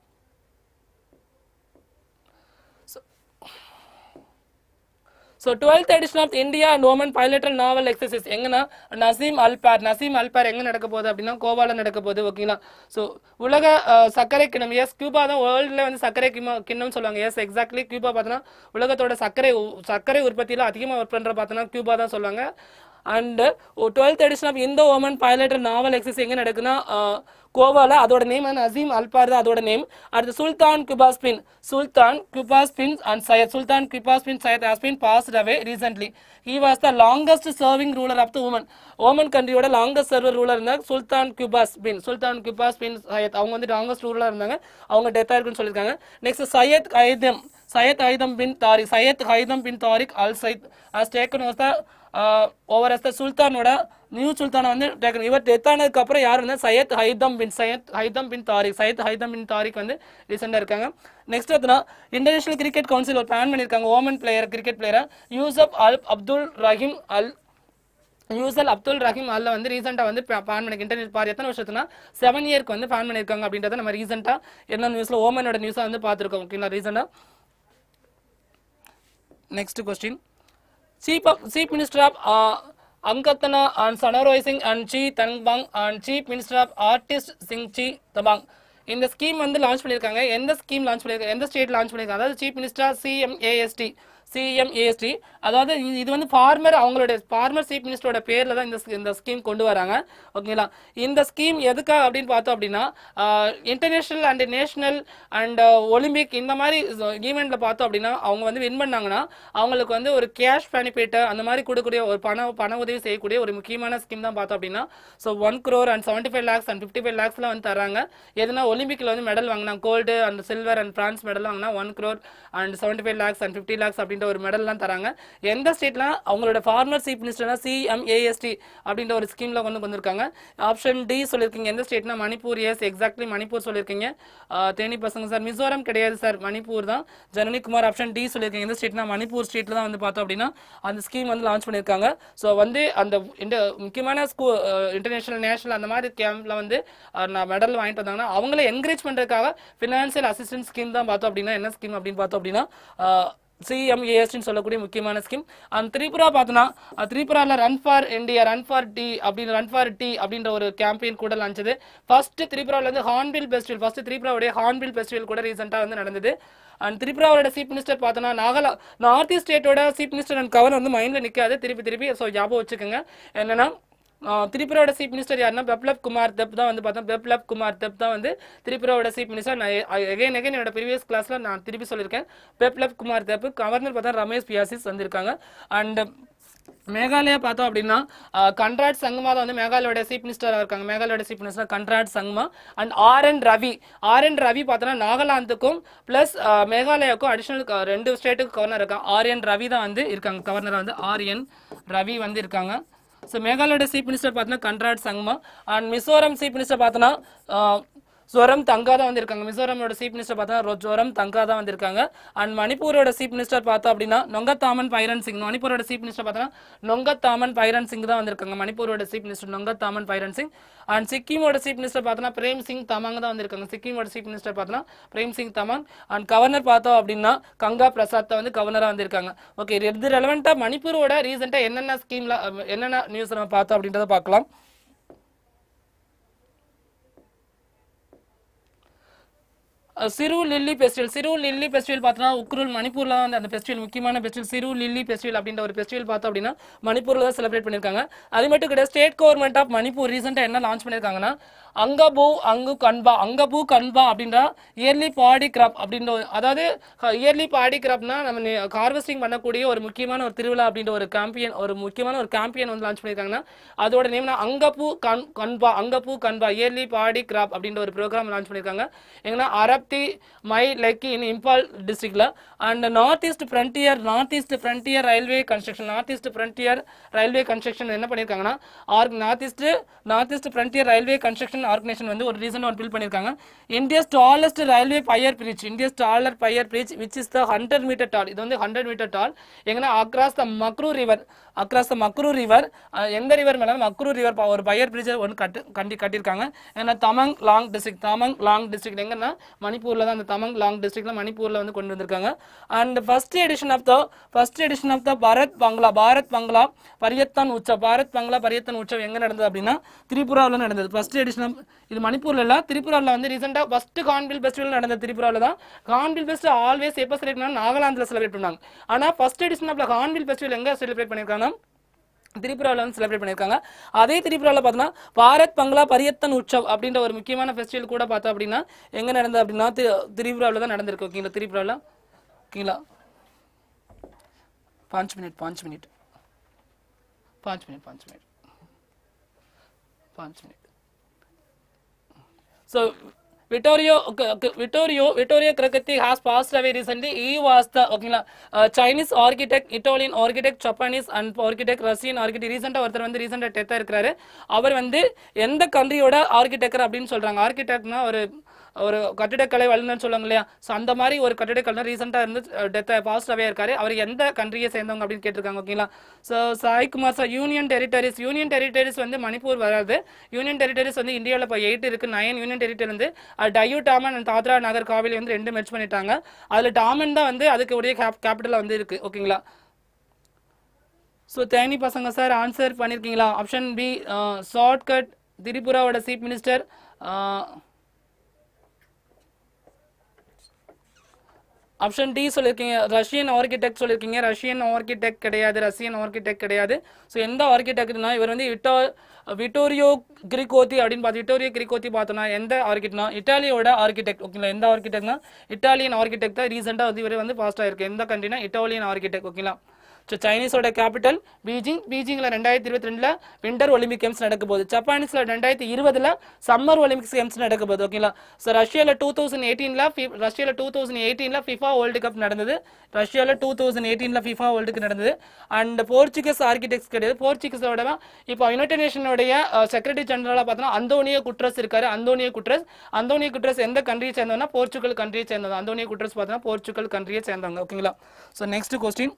so twelfth edition of India and Oman bilateral naval exercise எங்கன்னா நசீம் அல்பார் நசீம் அல்பார் எங்கே நடக்க போகுது அப்படின்னா கோவால நடக்க போகுது ஓகேங்களா ஸோ உலக அஹ், சர்க்கரை கிண்ணம் எஸ் கியூபா தான் வேர்ல்டில் வந்து சர்க்கரை கிண்ணம் கிண்ணம் சொல்லுவாங்க எஸ் எக்ஸாக்ட்லி கியூபா பார்த்தோன்னா உலகத்தோட சர்க்கரை உ- சர்க்கரை உற்பத்தியில் அதிகமாக ஒர்க் பண்ணுற பார்த்தோன்னா கியூபா தான் சொல்லுவாங்க and twelfth edition of Indo Oman bilateral naval exercise எங்கே நடக்குன்னா அஹ், கோவால அதோட நேம் வந்து அசீம் அல்பார் தான் அதோட நேம் அடுத்து Sultan Qaboos bin Sultan Qaboos bin and Sayyid Sultan Qaboos bin Sayyid has been passed away recently he was the longest serving ruler of the woman Oman கண்ட்ரியோட longest server ruler இருந்தாங்க சுல்தான் குபாஸ் பின் சுல்தான் குபாஸ் பின் சையத் அவங்க வந்து லாங்கஸ்ட் ரூலர் இருந்தாங்க அவங்க death ஆயிருக்குன்னு சொல்லியிருக்காங்க next Sayyid Haitham Sayyid Haitham bin Tariq Sayyid Haitham bin Tariq al Said has taken was the over as the சுல்தானோட new சுல்தானை வந்து டேக்கன் இவர் டெத் ஆனதுக்கு அப்புறம் யார் வந்து Sayyid Haitham bin Sayyid Haitham bin Tariq Sayyid Haitham bin Tariq வந்து ரீசெண்டாக இருக்காங்க நெக்ஸ்ட் பார்த்தீங்கன்னா இன்டர்நேஷனல் கிரிக்கெட் கவுன்சில் ஒரு பிளான் பண்ணியிருக்காங்க Oman player cricket player Yusuf al Abdul Rahim al Yusuf Abdul Rahim அல்ல வந்து ரீசெண்டாக வந்து பேன் பண்ணி இன்டர்நெட் பார் எத்தனை வருஷத்துனா செவன் இயர்க்கு வந்து பேன் பண்ணியிருக்காங்க அப்படின்றத நம்ம ரீசெண்டாக என்ன நியூஸில் ஓமனோட நியூஸாக வந்து பார்த்துருக்கோம் ஓகேங்களா ரீசெண்டாக next question Chief of Chief Minister of uh, Ankatana and Sonoroi Singh and Chi Tangbang and Chief Minister of Artist Singh Chi Tabang இந்த ஸ்கீம் வந்து லான்ச் பண்ணியிருக்காங்க எந்த ஸ்கீம் லான்ச் பண்ணியிருக்காங்க எந்த ஸ்டேட் லான்ச் பண்ணியிருக்காங்க அதாவது சீஃப் மினிஸ்டர் சிஎம்ஏஎஸ்டி சிஎம்ஏஎஸ்டி அதாவது இது- இது வந்து ஃபார்மர் அவங்களுடைய ஃபார்மர் சீஃப் மினிஸ்டரோட பேரில் தான் இந்த ஸ்- இந்த ஸ்கீம் கொண்டு வராங்க ஓகேங்களா இந்த ஸ்கீம் எதுக்காக அப்படின்னு பார்த்தோம் அப்படின்னா international and national and Olympic இந்த மாதிரி ஈவெண்ட்டில் பார்த்தோம் அப்படின்னா அவங்க வந்து வின் பண்ணாங்கன்னா அவங்களுக்கு வந்து ஒரு கேஷ் பெனிஃபிட் அந்த மாதிரி கொடுக்கக்கூடிய ஒரு பண பண உதவி செய்யக்கூடிய ஒரு முக்கியமான ஸ்கீம் தான் பார்த்தோம் அப்படின்னா so one crore and seventy five lakhs and fifty five லேக்ஸ்லாம் வந்து தராங்க எதுனா ஒலிம்பிக்கில் வந்து மெடல் வாங்கினா gold and silver and bronze medal வாங்கினா one crore and seventy five lakhs and fifty lakhs அப்படின்ற ஒரு மெடல்லாம் தராங்க எந்த ஸ்டேட்லாம் அவங்களோட ஃபார்மர் சீஃப் மினிஸ்டர்னா சிஎம்ஏஎஸ்டி அப்படின்ற ஒரு ஸ்கீமில் கொண்டு வந்திருக்காங்க ஆப்ஷன் டி சொல்லியிருக்கீங்க எந்த ஸ்டேட்னா மணிப்பூர் எஸ் எக்ஸாக்ட்லி மணிப்பூர் சொல்லியிருக்கீங்க ஆஹ் தேனி பசங்க சார் மிசோரம் கிடையாது சார் மணிப்பூர் தான் ஜனனி குமார் ஆப்ஷன் டி சொல்லியிருக்கீங்க எந்த ஸ்டேட்னா மணிப்பூர் ஸ்டேட்டில் தான் வந்து பார்த்தோம் அப்படின்னா அந்த ஸ்கீம் வந்து லான்ச் பண்ணியிருக்காங்க ஸோ வந்து அந்த இந்த முக்கியமான ஸ்கூ இன்டர்நேஷனல் நேஷனல் அந்த மாதிரி கேம்ப்ல வந்து அஹ், நான் மெடல் வாங்கிட்டு வந்தாங்கன்னா அவங்கள என்கரேஜ் பண்ணுறதுக்காக ஃபினான்சியல் அசிஸ்டன்ஸ் ஸ்கீம் தான் பார்த்தோம் அப்படின்னா என்ன ஸ்கீம் அப்படின்னு பார்த்தோம் அப்படின்னா சிஎம்ஏஎஸ்டின்னு சொல்லக்கூடிய முக்கியமான ஸ்கீம் அந்த திரிபுரா பார்த்தோன்னா திரிபுராவில் run for India run for D அப்படின்னு ரன் ஃபார் டி அப்படின்ற ஒரு கேம்பெயின் கூட லான்ச்சது ஃபர்ஸ்ட் திரிபுராவில் வந்து ஹார்ன்பில் ஃபெஸ்டிவல் ஃபர்ஸ்ட் திரிபுராவுடைய ஹார்ன்பில் ஃபெஸ்டிவல் கூட ரீசெண்டாக வந்து நடந்தது அண்ட் திரிபுராவோட சீஃப் மினிஸ்டர் பார்த்தோன்னா நாகலா நார்த் ஈஸ்ட் ஸ்டேட்டோட சீஃப் மினிஸ்டர் அண்ட் கவர்னர் வந்து மைண்டில் நிற்காது திருப்பி திருப்பி ஸோ ஞாபகம் வச்சுக்கோங்க என்னன்னா ஆஹ் திரிபுராவோட சீஃப் மினிஸ்டர் யாருன்னா பெப்லப் குமார் தெப் தான் வந்து பார்த்தோம் பெப்லப் குமார் தெப் தான் வந்து திரிபுராவோட சீஃப் மினிஸ்டர் நான் எகைன் எகைன் என்னோட ப்ரீவியஸ் கிளாஸில் நான் திருப்பி சொல்லியிருக்கேன் பெப்லப் குமார் தெப் கவர்னர் பார்த்தா ரமேஷ் பியாசிஸ் வந்திருக்காங்க அண்ட் மேகாலயா பார்த்தோம் அப்படின்னா அஹ், கன்ராட் சங்மா தான் வந்து மேகாலயோட சீஃப் மினிஸ்டராக இருக்காங்க மேகாலயோட chief minister Conrad Sangma and R N Ravi R N Ravi பார்த்தோன்னா நாகாலாந்துக்கும் ப்ளஸ் மேகாலயாவுக்கும் அடிஷனல் ரெண்டு ஸ்டேட்டுக்கு கவர்னர் இருக்காங்க ஆர் என் ரவி தான் வந்து இருக்காங்க கவர்னராக வந்து ஆர் என் ரவி வந்து இருக்காங்க ஸோ மேகாலயோட சீஃப் மினிஸ்டர் பார்த்தோன்னா Conrad Sangma and Mizoram chief minister பார்த்தோன்னா அஹ், ஜோரம் தங்கா தான் வந்திருக்காங்க மிசோரமோட சீஃப் மினிஸ்டர் பார்த்தா ஜோரம் தங்கா தான் வந்திருக்காங்க அண்ட் மணிப்பூரோட சீஃப் மினிஸ்டர் பார்த்தோம் அப்படின்னா நொங்கத்தாமன் பைரன் சிங் மணிப்பூரோட சீஃப் மினிஸ்டர் பார்த்தோன்னா நொங்கத்தாமன் பைரன் சிங் தான் வந்திருக்காங்க மணிப்பூரோட chief minister Nongthombam Biren Singh and சிக்கிமோட சீஃப் மினிஸ்டர் பார்த்தோன்னா பிரேம் சிங் தமாங் தான் வந்திருக்காங்க சிக்கிமோட சீஃப் மினிஸ்டர் பார்த்தோன்னா பிரேம் சிங் தமாங் அண்ட் கவர்னர் பார்த்தோம் அப்படின்னா கங்கா பிரசாத் தான் வந்து கவர்னராக வந்திருக்காங்க ஓகே இது ரெலவெண்ட்டாக மணிப்பூரோட ரீசெண்டாக என்னென்ன ஸ்கீம்ல என்னென்ன நியூஸ் நம்ம பார்த்தோம் அப்படின்றத பார்க்கலாம் அஹ் Shirui lily festival Shirui lily festival பார்த்தோன்னா உக்ருல் மணிப்பூர்ல வந்து அந்த ஃபெஸ்டிவல் முக்கியமான ஃபெஸ்டிவல் சிறு லில்லி ஃபெஸ்டிவல் அப்படின்ற ஒரு ஃபெஸ்டிவல் பார்த்தோம் அப்படின்னா மணிப்பூர்ல தான் செலிப்ரேட் பண்ணியிருக்காங்க அது மட்டும் கிடையாது ஸ்டேட் கவர்மெண்ட் ஆஃப் மணிப்பூர் ரீசெண்டாக என்ன லான்ச் பண்ணியிருக்காங்கன்னா அங்கபூ அங்கு கன்பா அங்கபூ கன்பா அப்படின்ற இயர்லி பாடி கிராப் அப்படின்ற ஒரு அதாவது இயர்லி பாடி கிராப்னா நம்ம ஹார்வெஸ்டிங் பண்ணக்கூடிய ஒரு முக்கியமான ஒரு திருவிழா அப்படின்ற ஒரு கேம்பியன் ஒரு முக்கியமான ஒரு கேம்பியன் வந்து லான்ச் பண்ணியிருக்காங்கன்னா அதோட நேம்னா அங்கப்பூ கண் கன்பா அங்கப்பூ கன்பா இயர்லி பாடி கிராப் அப்படின்ற ஒரு ப்ரோக்ராம் லான்ச் பண்ணியிருக்காங்க எங்கன்னா அரப்தி மை லெக்கி இன் இம்பால் டிஸ்ட்ரிக்ட்ல and north east frontier north east frontier railway construction north east frontier railway construction என்ன பண்ணியிருக்காங்கன்னா ஆர்க் north east north east frontier railway construction organisation வந்து ஒரு ரீசெண்டாக ஒரு பில் பண்ணியிருக்காங்க India's tallest railway pier bridge India's taller pier bridge which is the hundred metre tall இது வந்து ஹண்ட்ரட் மீட்டர் டால் எங்கன்னா across the Makru river across the Makru river எந்த river மேலே மக்ரூ ரிவர் ஒரு பயர் பிரிட்ஜை ஒன்று கட்டு கண்டி கட்டியிருக்காங்க ஏன்னா Tamenglong district Tamenglong district எங்கன்னா மணிப்பூரில் தான் அந்த தமங் லாங் டிஸ்ட்ரிக்ட்ல மணிப்பூரில் வந்து கொண்டு வந்திருக்காங்க and first edition of the first edition of the Bharat Bangla Bharat பங்களா பரியத்தன் உற்சவ் பாரத் பங்களா பரியத்தன் உற்சவ் எங்கே நடந்தது அப்படின்னா திரிபுராவில் நடந்தது ஃபர்ஸ்ட் எடிஷன் இது மணிப்பூர்ல இல்ல திரிபுராவில் வந்து ரீசெண்டாக ஃபர்ஸ்ட் கான்பில் ஃபெஸ்டிவல் நடந்தது திரிபுராவில் தான் கான்பில் ஃபெஸ்ட் ஆல்வேஸ் எப்போ செலிப்ரேட் பண்ணாங்க நாகாலாந்தில் செலிப்ரேட் பண்ணாங்க ஆனால் first edition of hornbill festival எங்கே செலிப்ரேட் பண்ணியிருக்காங்க திரிபுராவில் வந்து செலிப்ரேட் பண்ணியிருக்காங்க அதே திரிபுராவில் பார்த்தோன்னா பாரத் பங்களா பரியத்தன் உற்சவ் அப்படின்ற ஒரு முக்கியமான ஃபெஸ்டிவல் கூட பார்த்தோம் அப்படின்னா எங்கே நடந்தது அப்படின்னா தி- திரிபுராவில் தான் நடந்திருக்கு ஓகேங்களா திரிபுராவில் ஓகேங்களா पाँच मिनट पाँच मिनट पाँच मिनट पाँच मिनट पाँच minute so Vittorio, okay, okay, Vittorio, Vittorio Kragati has passed away recently. He was the okay, uh, Chinese architect, Italian architect, Japanese and architect, Russian architect. ரீசெண்டாக ஒருத்தர் வந்து ரீசெண்டாக டெத்தாக இருக்கிறாரு அவர் வந்து எந்த கண்ட்ரியோட ஆர்கிடெக்டர் அப்படின்னு சொல்றாங்க ஆர்கிடெக்ட்னா ஒரு ஒரு கட்டிடக்கலை வல்லுநர் சொல்லுவாங்க இல்லையா ஸோ அந்த மாதிரி ஒரு கட்டிடக்கலை ரீசெண்டாக இருந்து டெத் பாசிட்டிவாகவே இருக்காரு அவர் எந்த கண்ட்ரியை சேர்ந்தவங்க அப்படின்னு கேட்டிருக்காங்க ஓகேங்களா so Saikumar sir union territories union territories வந்து மணிப்பூர் வராது யூனியன் டெரிட்டரிஸ் வந்து இந்தியாவில் இப்போ எயிட் இருக்கு நைன் யூனியன் டெரிட்டரி வந்து டயூ டாமன் அண்ட் தாத்ரா நகர் காவிலி வந்து ரெண்டு மெர்ச் பண்ணிட்டாங்க அதில் டாமன் தான் வந்து அதுக்கு உடைய கேப் கேபிட்டலாக வந்து இருக்கு ஓகேங்களா ஸோ தேனி பசங்க சார் ஆன்சர் பண்ணியிருக்கீங்களா ஆப்ஷன் பி ஷார்ட்கட் திரிபுராவோட சீஃப் மினிஸ்டர் ஆப்ஷன் டி சொல்லியிருக்கீங்க ரஷ்யன் ஆர்கிடெக்ட் சொல்லியிருக்கீங்க ரஷ்யன் ஆர்கிடெக்ட் கிடையாது ரஷ்யன் ஆர்கிடெக்ட் கிடையாது ஸோ எந்த ஆர்கிடெக்ட்னா இவர் வந்து விட்டோ விட்டோரியோ கிரிகோத்தி அப்படின்னு பார்த்து விட்டோரியோ கிரிகோத்தி பார்த்தோம்னா எந்த ஆர்கிடெக்ட்னா இட்டாலியோட ஆர்கிடெக்ட் ஓகேங்களா எந்த ஆர்கிடெக்ட்னா இட்டாலியன் ஆர்கிடெக்ட் தான் ரீசெண்டாக வந்து இவர் வந்து பாஸ்ட் ஆயிருக்கு எந்த கண்ட்ரினா இட்டாலியன் ஆர்கிடெக்ட் ஓகேங்களா ஸோ சைனீஸோட கேபிட்டல் பீஜிங் பீஜிங்கில் ரெண்டாயிரத்தி இருபத்தி ரெண்டில் விண்டர் ஒலிம்பிக் கேம்ஸ் நடக்க போகுது ஜப்பானிஸில் ரெண்டாயிரத்தி இருபதில் சம்மர் ஒலிம்பிக்ஸ் கேம்ஸ் நடக்க போகுது ஓகேங்களா ஸோ ரஷ்யாவில் டூ தௌசண்ட் எயிட்டீனில் ரஷ்யாவில் டூ தௌசண்ட் எயிட்டீனில் ஃபிஃபா வேர்ல்டு கப் நடந்தது ரஷ்யாவில் டூ தௌசண்ட் எயிட்டீனில் ஃபிஃபா வேர்ல்டு கப் நடந்தது அண்ட் போர்ச்சுகீஸ் ஆர்கிடெக்ட்ஸ் கிடையாது போர்ச்சுகீஸோட இப்போ யுனைடெட் நேஷனுடைய செக்ரட்டரி ஜெனரலாக பார்த்தோன்னா அந்தோனியோ குட்ரஸ் இருக்காரு அந்தோனியோ குட்ரஸ் அந்தோனியோ குட்ரஸ் எந்த கண்ட்ரியை சேர்ந்தவங்கன்னா போர்ச்சுகல் கண்ட்ரியை சேர்ந்தவங்க அந்தோனியோ குட்ரஸ் பார்த்தோன்னா போர்ச்சுகல் கண்ட்ரியை சேர்ந்தவங்க ஓகேங்களா so next question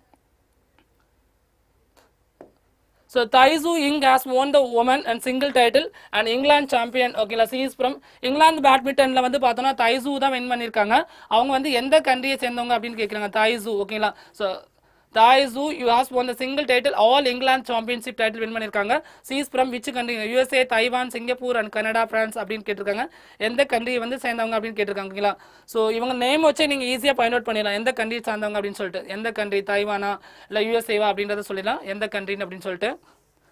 So Taizu Ying has won the woman and single title and England champion ஓகேங்களா she is from இங்கிலாந்து பேட்மிண்டன்ல வந்து பார்த்தோன்னா தைசு தான் வின் பண்ணியிருக்காங்க அவங்க வந்து எந்த கண்ட்ரியை சேர்ந்தவங்க அப்படின்னு கேட்குறாங்க தைசு ஓகேங்களா so Tai Tzu you has won the single title All England championship title win பண்ணியிருக்காங்க she's from which country USA Taiwan Singapore and Canada France அப்படின்னு கேட்டிருக்காங்க எந்த கண்ட்ரி வந்து சேர்ந்தவங்க அப்படின்னு கேட்டிருக்காங்க ஓகேங்களா ஸோ இவங்க நேம் வச்சே நீங்கள் ஈஸியாக ஃபைண்ட் அவுட் பண்ணிடலாம் எந்த கண்ட்ரி சார்ந்தவங்க அப்படின்னு சொல்லிட்டு எந்த கண்ட்ரி தைவானா இல்லை யூஎஸ்ஏவா அப்படின்றத சொல்லிடலாம் எந்த கண்ட்ரின்னு அப்படின்னு சொல்லிட்டு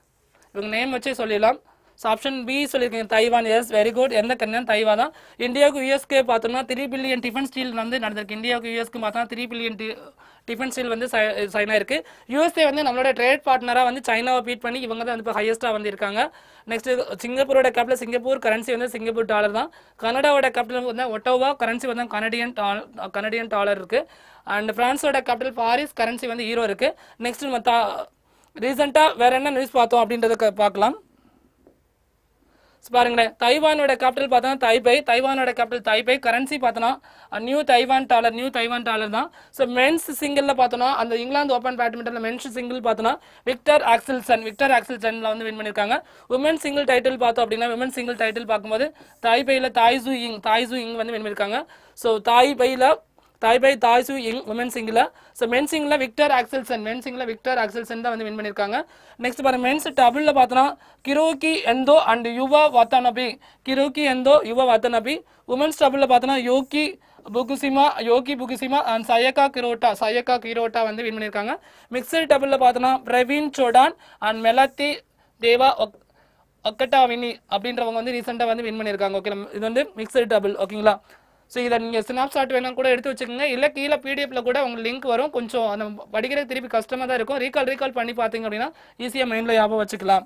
இவங்க நேம் வச்சே சொல்லிடலாம் ஸோ ஆப்ஷன் பி சொல்லியிருக்கீங்க தைவான் எஸ் வெரி குட் எந்த கண்ணியும் தைவான் தான் இந்தியாவுக்கு யூஎஸ்க்கு பார்த்தோம்னா த்ரீ பில்லியன் டிஃபன் ஸ்டீல் வந்து நடந்திருக்கு இந்தியாவுக்கு யூஎஸ்க்கு பார்த்தா த்ரீ பில்லியன் டிஃபன் ஸ்டீல் வந்து சைனா இருக்கு யூஎஸ்ஏ வந்து நம்மளோட ட்ரேட் பார்ட்னராக வந்து சைனாவை பீட் பண்ணி இவங்க தான் வந்து இப்போ ஹையஸ்ட்டாக வந்து இருக்காங்க நெக்ஸ்ட் சிங்கப்பூரோட கேபிட்டல் சிங்கப்பூர் கரன்சி வந்து சிங்கப்பூர் டாலர் தான் கனடாவோட கேபிட்டல் வந்து ஒட்டோவா கரன்சி வந்து கனடியன் கனடியன் டாலர் இருக்கு அண்ட் பிரான்ஸோட கேபிட்டல் பாரிஸ் கரன்சி வந்து ஹீரோ இருக்கு நெக்ஸ்ட் நம்ம ரீசெண்டாக வேற என்ன நியூஸ் பார்த்தோம் அப்படின்றத க- பார்க்கலாம் So, பாருங்களேன் தைவானோட கேபிட்டல் பார்த்தோன்னா தைபை தைவானோட கேபிட்டல் தைபை கரன்சி பார்த்தோன்னா new Taiwan dollar new Taiwan dollar தான் ஸோ மென்ஸ் சிங்கிளில் பார்த்தோன்னா அந்த இங்கிலாந்து ஓப்பன் பேட்மிண்டனில் மென்ஸ் சிங்கிள் பார்த்தோன்னா விக்டர் ஆக்சில்சன் விக்டர் ஆக்சில்சன்ல வந்து வின் பண்ணியிருக்காங்க உமன் சிங்கிள் டைட்டில் பார்த்தோம் அப்படின்னா உமன் சிங்கிள் டைட்டில் பார்க்கும்போது தாய்பையில் தாய்சு இங் தாய்சு இங் வந்து வின் பண்ணியிருக்காங்க so தாய்பையில் Taipei Tai Tzu Ying woman single so men single Viktor Axelsen men single Viktor Axelsen தான் வந்து வின் பண்ணியிருக்காங்க நெக்ஸ்ட் பாருங்க மென்ஸ் டபுளில் பார்த்தோன்னா கிரோக்கி எந்தோ அண்ட் யுவா வாத்தானபி கிரோக்கி எந்தோ யுவா வாத்தானபி உமன்ஸ் டபுளில் பார்த்தோன்னா யோகி புகுசிமா யோகி புகுசிமா அண்ட் சயக்கா கிரோட்டா சயக்கா கிரோட்டா வந்து வின் பண்ணியிருக்காங்க மிக்சர் டபுளில் பார்த்தோன்னா Praveen Jordan and Melati Daeva ஒக் ஒக்கட்டா வினி அப்படின்றவங்க வந்து ரீசெண்டாக வந்து வின் பண்ணியிருக்காங்க ஓகே இது வந்து மிக்சர் டபுள் ஓகேங்களா ஸோ இதை நீங்கள் ஸ்னாப் ஷாட் வேணா கூட எடுத்து வச்சுக்கோங்க இல்லை கீழே பிடிஎஃப்ல கூட உங்களுக்கு லிங்க் வரும் கொஞ்சம் அந்த படிக்கிறது திருப்பி கஷ்டமாக தான் இருக்கும் ரீகால் ரீகால் பண்ணி பார்த்தீங்க அப்படின்னா ஈஸியாக மைண்டில் ஞாபகம் வச்சுக்கலாம்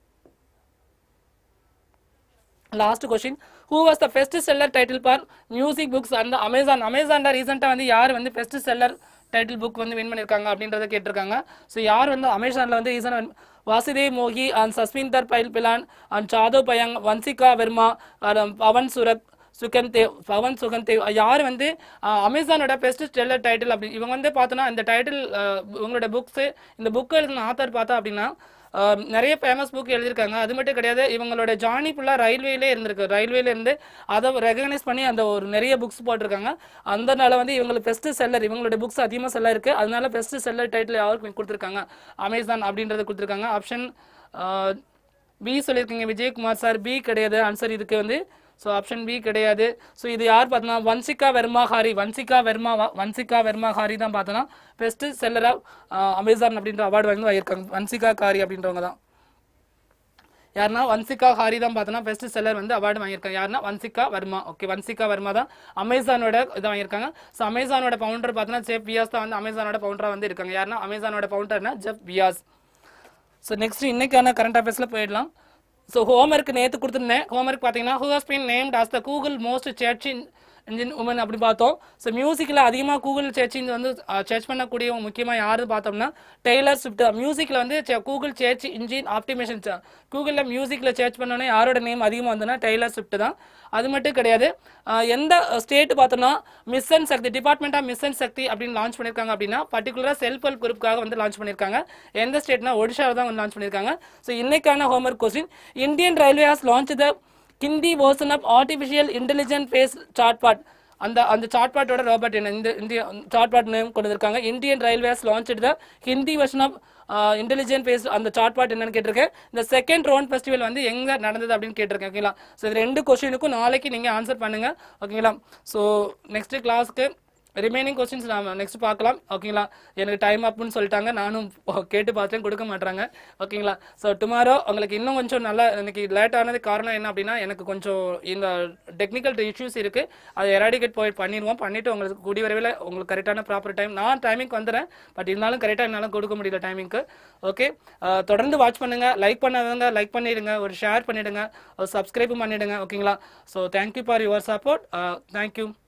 last question who was the best seller title for music books அந்த அமேசான் அமேசானில் ரீசெண்டாக வந்து யார் வந்து ஃபெஸ்ட் செல்லர் டைட்டில் புக் வந்து வின் பண்ணியிருக்காங்க அப்படின்றத கேட்டிருக்காங்க ஸோ யார் வந்து அமேசானில் வந்து ரீசன் வாசுதேவ் மோகி அண்ட் சஸ்மிந்தர் பைல் பிலான் அண்ட் சாதவ் பயங் வன்சிகா வெர்மா and பவன் சுரத் சுகன் தேவ் பவன் சுகன் தேவ் யார் வந்து அஹ், அமேசானோட பெஸ்ட் ஸ்டெல்லர் டைட்டில் அப்படி இவங்க வந்து பார்த்தோன்னா இந்த டைட்டில் இவங்களோட புக்ஸு இந்த புக் எழுதின ஆத்தர் பார்த்தா அப்படின்னா அஹ், நிறைய ஃபேமஸ் புக் எழுதியிருக்காங்க அது மட்டும் கிடையாது இவங்களோட ஜானி ஃபுல்லாக ரயில்வேலே இருந்திருக்கு ரயில்வேல இருந்து அதை ரெகனைஸ் பண்ணி அந்த ஒரு நிறைய புக்ஸ் போட்டிருக்காங்க அந்தனால வந்து இவங்களுக்கு பெஸ்ட் செல்லர் இவங்களோட புக்ஸ் அதிகமாக செல்ல இருக்கு அதனால பெஸ்ட் செல்லர் டைட்டில் யாருக்கு கொடுத்துருக்காங்க அமேசான் அப்படின்றத கொடுத்துருக்காங்க ஆப்ஷன் பி சொல்லியிருக்கீங்க விஜயகுமார் சார் பி கிடையாது ஆன்சர் இதுக்கு வந்து ஸோ ஆப்ஷன் பி கிடையாது ஸோ இது யார் பார்த்தோன்னா வன்சிகா வெர்மா ஹாரி வன்சிகா வெர்மா வன்சிகா வெர்மா ஹாரி தான் பார்த்தோன்னா பெஸ்ட் செல்லராக அமேசான் அப்படின்ற அவார்டு வந்து வாங்கியிருக்காங்க வன்சிகா காரி அப்படின்றவங்க தான் யாருன்னா வன்சிகா ஹாரி தான் பார்த்தோன்னா பெஸ்ட் செல்லர் வந்து அவார்டு வாங்கியிருக்காங்க யாருன்னா வன்சிகா வர்மா ஓகே வன்சிகா வர்மா தான் அமேசானோட இதை வாங்கியிருக்காங்க ஸோ அமேசானோட பவுண்டர் பார்த்தோன்னா ஜெஃப் வியாஸ் தான் வந்து அமேசானோட பவுண்டராக வந்து இருக்காங்க யாருன்னா அமேசானோட பவுண்டர்னா ஜெஃப் வியாஸ் ஸோ நெக்ஸ்ட் இன்னைக்கான கரண்ட் அஃபேர்ஸில் போயிடலாம் ஸோ ஹோம்ஒர்க் நேற்று கொடுத்துருந்தேன் ஹோம்ஒர்க் பார்த்தீங்கன்னா who has been named as the Google most search in engine woman அப்படி பார்த்தோம் ஸோ மியூசிக்கில் அதிகமாக கூகுள் சர்ச் வந்து சர்ச் பண்ணக்கூடிய முக்கியமாக யாரு பார்த்தோம்னா டெய்லர் ஸ்விஃப்ட் மியூசிக்கில் வந்து கூகுள் சர்ச் இன்ஜின் ஆப்டிமேஷன் கூகுளில் மியூசிக்கில் சர்ச் பண்ணோன்னே யாரோட நேம் அதிகமாக வந்ததுன்னா டெய்லர் ஸ்விஃப்ட் தான் அது மட்டும் கிடையாது அஹ், எந்த ஸ்டேட் பார்த்தோம்னா mission Shakti department of mission Shakti அப்படின்னு லான்ச் பண்ணியிருக்காங்க அப்படின்னா பர்டிகுலராக செல்ஃப் ஹெல்ப் குரூப்புக்காக வந்து லான்ச் பண்ணியிருக்காங்க எந்த ஸ்டேட்னா ஒடிஷாவை தான் வந்து லான்ச் பண்ணியிருக்காங்க ஸோ இன்னைக்கான homework question Indian railway has launch the Hindi version of artificial intelligent based chatbot அந்த அந்த சார்ட் பாட்டோட ரோபோட் என்ன இந்த இந்திய சார்ட் பாட் நேம் கொண்டு வந்திருக்காங்க Indian railways launch the Hindi version of intelligent base அந்த சார்ட் பாட் என்னன்னு கேட்டிருக்கேன் இந்த செகண்ட் ரோன் ஃபெஸ்டிவல் வந்து எங்க நடந்தது அப்படின்னு கேட்டிருக்கேன் ஓகேங்களா ஸோ இது ரெண்டு கொஸ்டினுக்கும் நாளைக்கு நீங்கள் ஆன்சர் பண்ணுங்க ஓகேங்களா ஸோ நெக்ஸ்ட் கிளாஸ்க்கு ரிமைனிங் கொஸ்டின்ஸ் நாம நெக்ஸ்ட் பார்க்கலாம் ஓகேங்களா எனக்கு டைம் அப்னு சொல்லிட்டாங்க நானும் கேட்டு பார்த்தேன் கொடுக்க மாட்டாங்க ஓகேங்களா ஸோ டுமாரோ உங்களுக்கு இன்னும் கொஞ்சம் நல்லா இன்னைக்கு லேட் ஆனது காரணம் என்ன அப்படின்னா எனக்கு கொஞ்சம் இந்த டெக்னிக்கல் இஷ்யூஸ் இருக்கு அதை எராடிகேட் போய் பண்ணிடுவோம் பண்ணிட்டு உங்களுக்கு கூடிய விரைவில் உங்களுக்கு கரெக்டான ப்ராப்பர் டைம் நான் டைமிங் வந்துடுறேன் பட் இருந்தாலும் கரெக்டாக என்னால் கொடுக்க முடியல டைமிங்க்கு ஓகே தொடர்ந்து வாட்ச் பண்ணுங்க லைக் பண்ணாதவங்க லைக் பண்ணிடுங்க ஒரு ஷேர் பண்ணிடுங்க ஒரு சப்ஸ்கிரைபும் பண்ணிடுங்க ஓகேங்களா so thank you for your support thank you